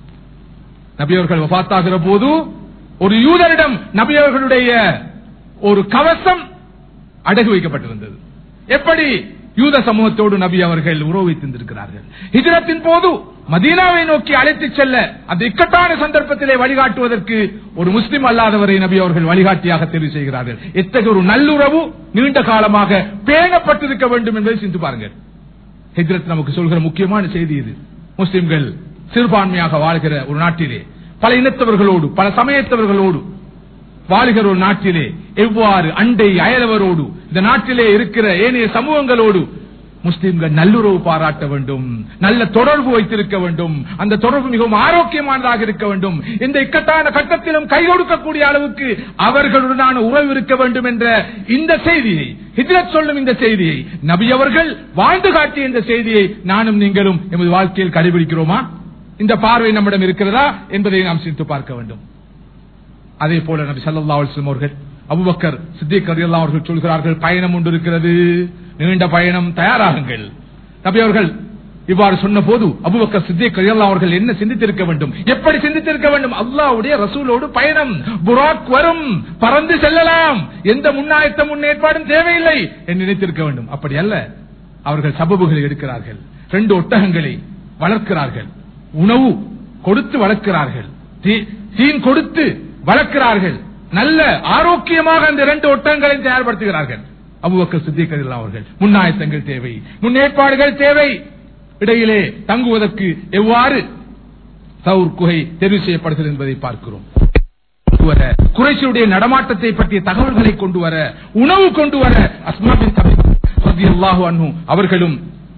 நபி அவர்கள் வஃபாத்தாகிற போது ஒரு யூதரிடம் நபி அவர்களுடைய ஒரு கவசம் அடகு வைக்கப்பட்டிருந்தது எப்படி யூத சமூகத்தோடு நபி அவர்கள் உறவு வைத்திருந்திருக்கிறார்கள் ஹிஜ்ரத்தின் போது மதீனாவை நோக்கி அழைத்துச் செல்ல அந்த இக்கட்டான சந்தர்ப்பத்திலே வழிகாட்டுவதற்கு ஒரு முஸ்லிம் அல்லாதவரை நபி அவர்கள் வழிகாட்டியாக தெரிவு செய்கிறார்கள் எத்தகைய ஒரு நல்லுறவு நீண்ட காலமாக பேணப்பட்டிருக்க வேண்டும் என்பதை சிந்து பாருங்கள் ஹிஜ்ரத் நமக்கு சொல்கிற முக்கியமான செய்தி இது முஸ்லிம்கள் சிறுபான்மையாக வாழ்கிற ஒரு நாட்டிலே பல இனத்தவர்களோடு பல சமயத்தவர்களோடு வாழுகிற ஒரு நாட்டிலே எவ்வாறு அண்டை அயலவரோடு இந்த நாட்டிலே இருக்கிற ஏனைய சமூகங்களோடு முஸ்லிம்கள் நல்லுறவு பாராட்ட வேண்டும் நல்ல தொடர்பு வைத்திருக்க வேண்டும் அந்த தொடர்பு மிகவும் ஆரோக்கியமானதாக இருக்க வேண்டும் இந்த இக்கட்டான கட்டத்திலும் கை கொடுக்கக்கூடிய அளவுக்கு அவர்களுடனான உறவு இருக்க வேண்டும் என்ற இந்த செய்தியை ஹிஜ்ரத் சொல்லும் இந்த செய்தியை நபி அவர்கள் வாழ்ந்து காட்டிய இந்த செய்தியை நானும் நீங்களும் எமது வாழ்க்கையில் கடைபிடிக்கிறோமா இந்த பார்வை நம்மிடம் இருக்கிறதா என்பதை நாம் சிரித்து பார்க்க வேண்டும் அதே போல நபி ஸல்லல்லாஹு அலைஹி வஸல்லம் அவர்கள் அபூபக்கர் சித்திக் ரலியல்லாஹு அவர்கள் சொல்கிறார்கள் பயணம் ஒன்று இருக்கிறது நீண்ட பயணம் தயாராகுங்கள் நபி அவர்கள் இவ்வாறு சொன்ன போது அபுபக்கர் சித்திக் ரலியல்லாஹு அவர்கள் என்ன சிந்தித்திருக்க வேண்டும் எப்படி சிந்தித்திருக்க வேண்டும் அல்லாஹ்வுடைய ரசூலோடு பயணம் புராக் வரும் பறந்து செல்லலாம் எந்த முன்னாயத்த முன்னேற்பாடும் தேவையில்லை என்று நினைத்திருக்க வேண்டும் அப்படி அல்ல அவர்கள் சபபுகளை எடுக்கிறார்கள் ரெண்டு ஒட்டகங்களை வளர்க்கிறார்கள் உணவு கொடுத்து வளர்க்கிறார்கள் தீ- தீன் கொடுத்து வளர்க்கிறார்கள் நல்ல ஆரோக்கியமாக அந்த இரண்டு ஒட்டகங்களை தயார்படுத்துகிறார்கள் அபுபக்கர் சித்திக் ரலியல்லாஹு அவர்கள் முன்னாயத்தங்கள் தேவை முன்னேற்பாடுகள் தேவை இடையிலே தங்குவதற்கு எவ்வாறு சவுர் குகை தெரிவு செய்யப்படுகிறது என்பதை பார்க்கிறோம் கொண்டு வர குறைசியுடைய நடமாட்டத்தை பற்றிய தகவல்களை கொண்டு வர உணவு கொண்டு வர அஸ்மாபின் ரலியல்லாஹு அன்ஹு அவர்களும்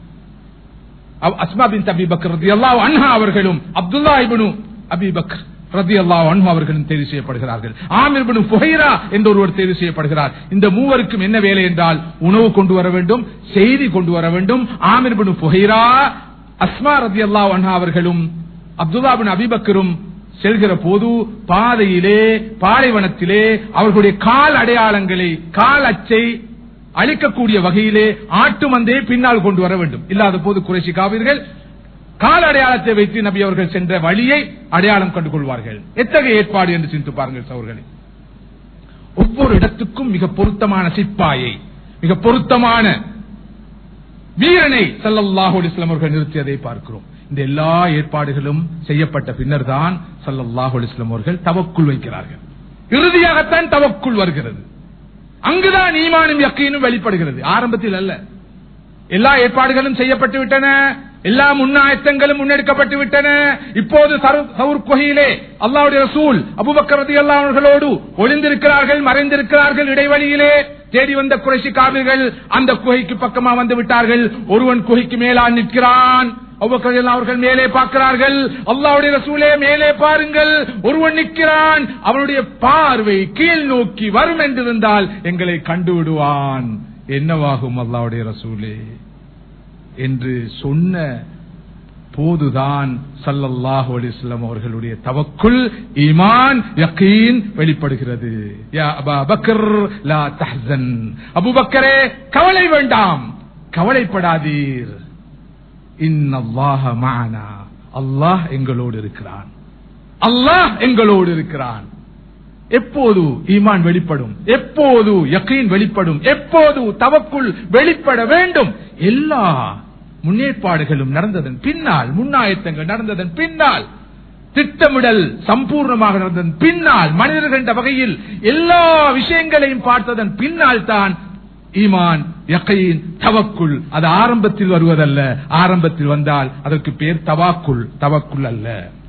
அவ்- அஸ்மா பின் அபி பக்கர் ரலியல்லாஹு அன்ஹா அவர்களும் அப்துல்லா இப்னு அபி பக்கர் ரலியல்லாஹு அன்ஹு அவர்களும் தேர்வு செய்யப்படுகிறார்கள் ஆமிர் இப்னு ஃபுஹைரா என்ற ஒருவர் தேர்வு செய்யப்படுகிறார் இந்த மூவருக்கும் என்ன வேலை என்றால் உணவு கொண்டு வர வேண்டும் செய்தி கொண்டு வர வேண்டும் ஆமிர் இப்னு ஃபுஹைரா அஸ்மா ரலியல்லாஹு அன்ஹா அவர்களும் அப்துல்லா பின் அபிபக்கரும் செல்கிற போது பாதையிலே பாலைவனத்திலே அவர்களுடைய கால் அடையாளங்களை கால் அச்சை அழிக்கக்கூடிய வகையிலே ஆட்டு மந்தையை பின்னால் கொண்டு வர வேண்டும் இல்லாத போது குறைசி காவீர்கள் கால அடையாளத்தை வைத்து நபி அவர்கள் சென்ற வழியை அடையாளம் கண்டு கொள்வார்கள் எத்தகைய ஏற்பாடு என்று சிந்தித்து பாருங்கள் சவர்களே ஒவ்வொரு இடத்துக்கும் மிக பொருத்தமான சிப்பாயை மிக பொருத்தமான வீரனை ஸல்லல்லாஹு அலைஹி வஸல்லம் அவர்கள் நிறுத்தியதை பார்க்கிறோம் இந்த எல்லா ஏற்பாடுகளும் செய்யப்பட்ட பின்னர் தான் ஸல்லல்லாஹு அலைஹி வஸல்லம் அவர்கள் தவக்குள் வைக்கிறார்கள் இறுதியாகத்தான் தவக்குள் வருகிறது அங்குதான் ஈமானும் யக்கீனும் வெளிப்படுகிறது ஆரம்பத்தில் அல்ல எல்லா ஏற்பாடுகளும் செய்யப்பட்டு விட்டன எல்லா முன்னாயத்தங்களும் முன்னெடுக்கப்பட்டு விட்டன இப்போது சரு- சவுர் குகையிலே அல்லாவுடைய ரசூல் அபுபக்கர் ரலியல்லாஹு அவர்களோடு ஒளிந்திருக்கிறார்கள் மறைந்திருக்கிறார்கள் இடைவெளியிலே தேடி வந்த குறைசி காவிர்கள் அந்த குகைக்கு பக்கமா வந்து விட்டார்கள் ஒருவன் குகைக்கு மேலால் நிற்கிறான் அபூபக்கர் ரலியல்லாஹு அவர்கள் மேலே பார்க்கிறார்கள் அல்லாஹ்வுடைய ரசூலே மேலே பாருங்கள் ஒருவன் நிற்கிறான் அவனுடைய பார்வை கீழ் நோக்கி வரும் என்றிருந்தால் எங்களை கண்டு விடுவான் என்னவாகும் அல்லாஹ்வுடைய ரசூலே என்று சொன்ன போதுதான் சல்லல்லாஹு அலைஹி வஸல்லம் அவர்களுடைய தவக்குல் ஈமான் யகீன் வெளிப்படுகிறது யா அபா பக்கர் லா தஹ்சன் அபூபக்கரே கவலை வேண்டாம் கவலைப்படாதீர் இன்னல்லாஹ மஅனா அல்லாஹ் எங்களோடு இருக்கிறான் அல்லாஹ் எங்களோடு இருக்கிறான் எப்போது ஈமான் வெளிப்படும் எப்போது யக்கீன் வெளிப்படும் எப்போது தவக்குள் வெளிப்பட வேண்டும் எல்லா முன்னேற்பாடுகளும் நடந்ததன் பின்னால் முன்னாயத்தங்கள் நடந்ததன் பின்னால் திட்டமிடல் சம்பூர்ணமாக நடந்ததன் பின்னால் மனிதர்கள் என்ற வகையில் எல்லா விஷயங்களையும் பார்த்ததன் பின்னால் தான் ஈமான் யக்கீன் தவக்குள் அது ஆரம்பத்தில் வருவதல்ல ஆரம்பத்தில் வந்தால் அதற்கு பேர் தவாக்குள் தவக்குள் அல்ல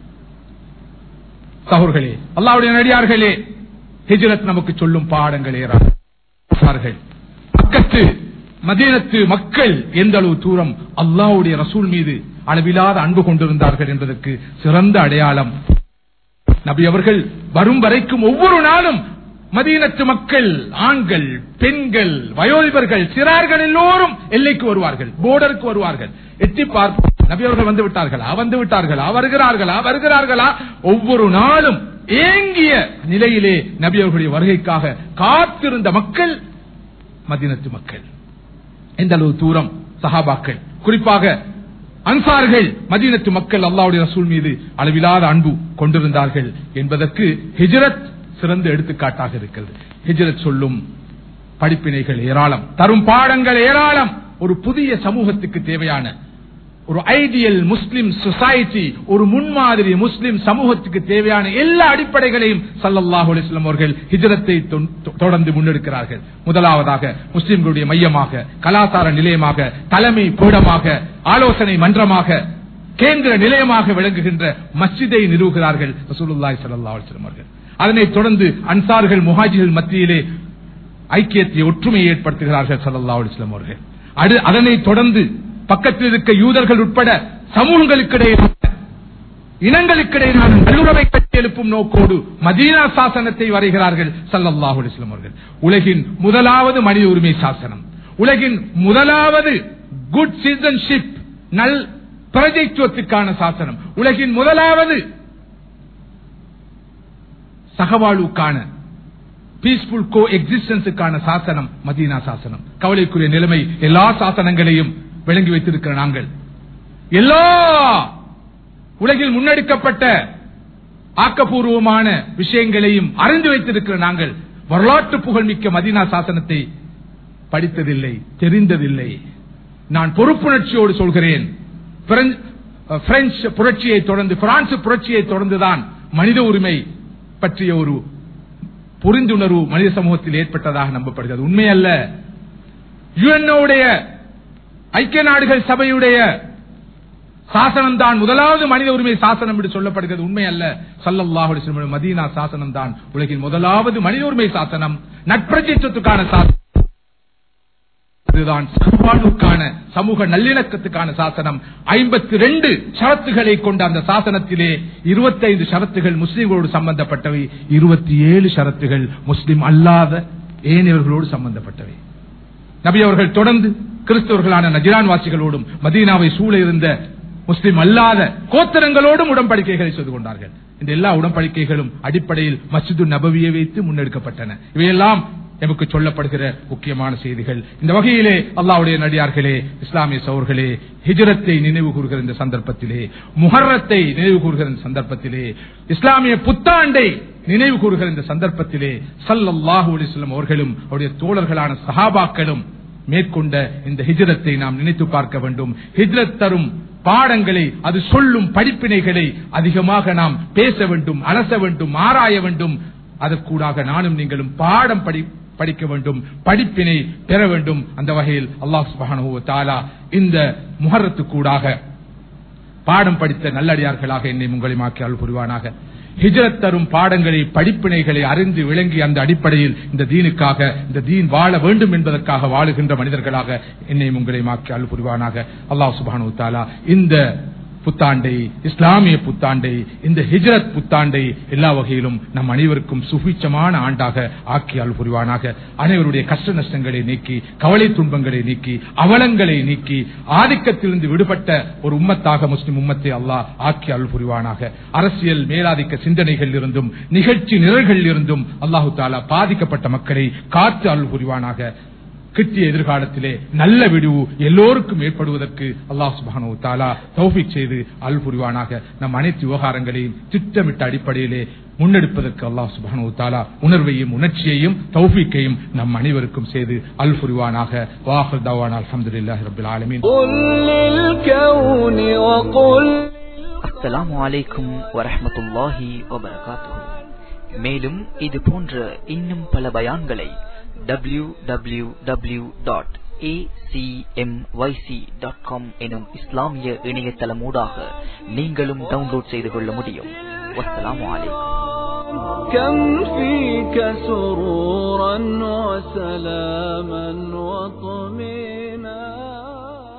சகோர்களே அல்லாவுடைய நடிகார்களே ஹிஜ்ரத் நமக்கு சொல்லும் பாடங்கள் ஏறார்கள் பக்கத்து மதீனத்து மக்கள் எந்த அளவு தூரம் அல்லாவுடைய ரசூல் மீது அளவிலாத அன்பு கொண்டிருந்தார்கள் என்பதற்கு சிறந்த அடையாளம் நபி அவர்கள் வரும் வரைக்கும் ஒவ்வொரு நாளும் மதீனத்து மக்கள் ஆண்கள் பெண்கள் வயோதிபர்கள் சிறார்கள் எல்லோரும் எல்லைக்கு வருவார்கள் போர்டருக்கு வருவார்கள் எட்டி பார்ப்போம் நபி அவர்கள் வந்து விட்டார்களா வந்து விட்டார்களா வருகிறார்களா வருகிறார்களா ஒவ்வொரு நாளும் ஏங்கிய நிலையிலே நபி அவர்களுடைய வருகைக்காக காத்திருந்த மக்கள் மதீனத்து மக்கள் எந்த அளவு தூரம் சஹாபாக்கள் குறிப்பாக அன்சார்கள் மதீனத்து மக்கள் அல்லாவுடைய ரசூல் மீது அளவிலாத அன்பு கொண்டிருந்தார்கள் என்பதற்கு ஹிஜ்ரத் சிறந்த எடுத்துக்காட்டாக இருக்கிறது ஹிஜ்ரத் சொல்லும் படிப்பினைகள் ஏராளம் தரும் பாடங்கள் ஏராளம் ஒரு புதிய சமூகத்துக்கு தேவையான ஒரு ஐடியல் முஸ்லிம் சொசைட்டி ஒரு முன்மாதிரி முஸ்லிம் சமூகத்துக்கு தேவையான எல்லா அடிப்படைகளையும் சல்லல்லாஹு அலிஸ்லாம் அவர்கள் ஹிஜரத்தை தொடர்ந்து முன்னெடுக்கிறார்கள் முதலாவதாக முஸ்லிம்களுடைய மையமாக கலாச்சார நிலையமாக தலைமை பீடமாக ஆலோசனை மன்றமாக கேந்திர நிலையமாக விளங்குகின்ற மஸ்ஜிதை நிறுவுகிறார்கள் ரசூலுல்லாஹி ஸல்லல்லாஹு அலைஹி வஸல்லம் அவர்கள் அதனைத் தொடர்ந்து அன்சார்கள் முஹாஜிர்கள் மத்தியிலே ஐக்கியத்தை ஒற்றுமையை ஏற்படுத்துகிறார்கள் சல்லல்லாஹு அலைஹி வஸல்லம் அவர்கள் அடு- அதனைத் தொடர்ந்து பக்கத்தில் இருக்க யூதர்கள் உட்பட சமூகங்களுக்கிடையே இனங்களுக்கிடையிலான நல்லுறவை கட்டி எழுப்பும் நோக்கோடு மதீனா சாசனத்தை வரைகிறார்கள் சல்லல்லாஹு அலைஹி வஸல்லம் அவர்கள் உலகின் முதலாவது மனித உரிமை சாசனம் உலகின் முதலாவது குட் சிட்டிசன்ஷிப் நல் பிரஜைத்துவத்துக்கான சாசனம் உலகின் முதலாவது சகவாழ்வுக்கான பீஸ்ஃபுல் கோ எக்ஸிஸ்டன்ஸுக்கான சாசனம் மதீனா சாசனம் கவலைக்குரிய நிலைமை எல்லா சாசனங்களையும் விளங்கி வைத்திருக்கிற நாங்கள் எல்லா உலகில் முன்னெடுக்கப்பட்ட ஆக்கப்பூர்வமான விஷயங்களையும் அறிந்து வைத்திருக்கிற நாங்கள் வரலாற்று புகழ்மிக்க மதீனா சாசனத்தை படித்ததில்லை தெரிந்ததில்லை நான் பொறுப்புணர்ச்சியோடு சொல்கிறேன் பிரெஞ்சு- அஹ், பிரெஞ்சு புரட்சியை தொடர்ந்து பிரான்ஸ் புரட்சியை தொடர்ந்துதான் மனித உரிமை பற்றிய ஒரு புரிந்துணர்வு மனித சமூகத்தில் ஏற்பட்டதாக நம்பப்படுகிறது உண்மை அல்ல யுஎன்ஓடைய ஐக்கிய நாடுகள் சபையுடைய சாசனம் தான் முதலாவது மனித உரிமை சாசனம் என்று சொல்லப்படுகிறது உண்மை அல்ல சல்லல்லாஹு அலைஹி வஸல்லம் மதீனா சாசனம் தான் உலகின் முதலாவது மனித உரிமை சாசனம் நட்பிரஜத்துக்கான சாசனம் இதுதான் சர்வாழ்வுக்கான சமூக நல்லிணக்கத்துக்கான சாசனம் ஐம்பத்தி ரெண்டு ஷரத்துகளை கொண்ட அந்த சாசனத்திலே இருபத்தைந்து ஷரத்துகள் முஸ்லிம்களோடு சம்பந்தப்பட்டவை இருபத்தி ஏழு ஷரத்துகள் முஸ்லிம் அல்லாத ஏனையவர்களோடு சம்பந்தப்பட்டவை நபி அவர்கள் தொடர்ந்து கிறிஸ்தவர்களான நஜிரான் வாசிகளோடும் மதீனாவை சூழ இருந்த முஸ்லிம் அல்லாத கோத்திரங்களோடும் உடன்படிக்கைகளை செய்து கொண்டார்கள் இந்த எல்லா உடன்படிக்கைகளும் அடிப்படையில் மஸ்ஜிது நபவியை வைத்து முன்னெடுக்கப்பட்டன இவையெல்லாம் எமக்கு சொல்லப்படுகிற முக்கியமான செய்திகள் இந்த வகையிலே அல்லாவுடைய நடிகார்களே இஸ்லாமிய சோர்களே ஹிஜரத்தை நினைவு கூறுகிற இந்த சந்தர்ப்பத்திலே முஹர்ரத்தை நினைவு கூறுகிற இந்த சந்தர்ப்பத்திலே இஸ்லாமிய புத்தாண்டை நினைவு கூறுகிற இந்த சந்தர்ப்பத்திலே சல்லல்லாஹு அலைஹி வஸல்லம் அவர்களும் அவருடைய தோழர்களான சஹாபாக்களும் மேற்கொண்ட இந்த ஹிஜரத்தை நாம் நினைத்து பார்க்க வேண்டும் ஹிஜ்ரத் தரும் பாடங்களை அது சொல்லும் படிப்பினைகளை அதிகமாக நாம் பேச வேண்டும் அலச வேண்டும் ஆராய வேண்டும் அதற்கூடாக நானும் நீங்களும் பாடம் படி படிக்க வேண்டும் படிப்பினை பெற வேண்டும் அந்த வகையில் அல்லாஹ் சுப்ஹானஹு வ தஆலா இந்த முஹர்ரத்துக்கூடாக பாடம் படித்த நல்லடியார்களாக என்னை உங்களைமாக்கி அருள் புரிவானாக ஹிஜரத் தரும் பாடங்களை படிப்பினைகளை அறிந்து விளங்கி அந்த அடிப்படையில் இந்த தீனுக்காக இந்த தீன் வாழ வேண்டும் என்பதற்காக வாழுகின்ற மனிதர்களாக என்னை உங்களை மாக்கி அருள் புரிவானாக அல்லாஹ் சுபானு தாலா இந்த புத்தாண்டை இஸ்லாமிய புத்தாண்டை இந்த ஹிஜ்ரத் புத்தாண்டை எல்லா வகையிலும் நம் அனைவருக்கும் சுபிச்சமான ஆண்டாக ஆக்கி அருள் புரிவானாக அனைவருடைய கஷ்ட நஷ்டங்களை நீக்கி கவலை துன்பங்களை நீக்கி அவலங்களை நீக்கி ஆதிக்கத்திலிருந்து விடுபட்ட ஒரு உம்மத்தாக முஸ்லிம் உம்மத்தை அல்லாஹ் ஆக்கி அருள் புரிவானாக அரசியல் மேலாதிக்க சிந்தனைகள் இருந்தும் நிகழ்ச்சி நிரல்களில் இருந்தும் அல்லாஹு தாலா பாதிக்கப்பட்ட மக்களை காத்து அருள் புரிவானாக கிட்டிய எதிர்காலத்திலே நல்ல விடுவு எல்லோருக்கும் ஏற்படுவதற்கு அல்லாஹ் சுபானு தாலா தௌஃபிக் செய்து அல் புரிவானாக நம் அனைத்து விவகாரங்களையும் திட்டமிட்ட அடிப்படையிலே முன்னெடுப்பதற்கு அல்லாஹ் சுபானு தாலா உணர்வையும் உணர்ச்சியையும் தௌஃபிக்கையும் நம் அனைவருக்கும் செய்து அல் புரிவானாக வாஹர் தவான் அல்ஹம்துலில்லாஹி ரபில் ஆலமீன் قل للكون وقل அஸ்ஸலாமு அலைக்கும் வரஹ்மத்துல்லாஹி வபரகாத்துஹு மேலும் இது போன்ற இன்னும் பல பயான்களை டபிள்யூ டபிள்யூ டபிள்யூ டாட் எனும் இஸ்லாமிய இணையதளமூடாக நீங்களும் டவுன்லோட் செய்து கொள்ள முடியும் வஸ்ஸலாமு அலைக்கும் كم فيك سرورا وسلاما وطمئنا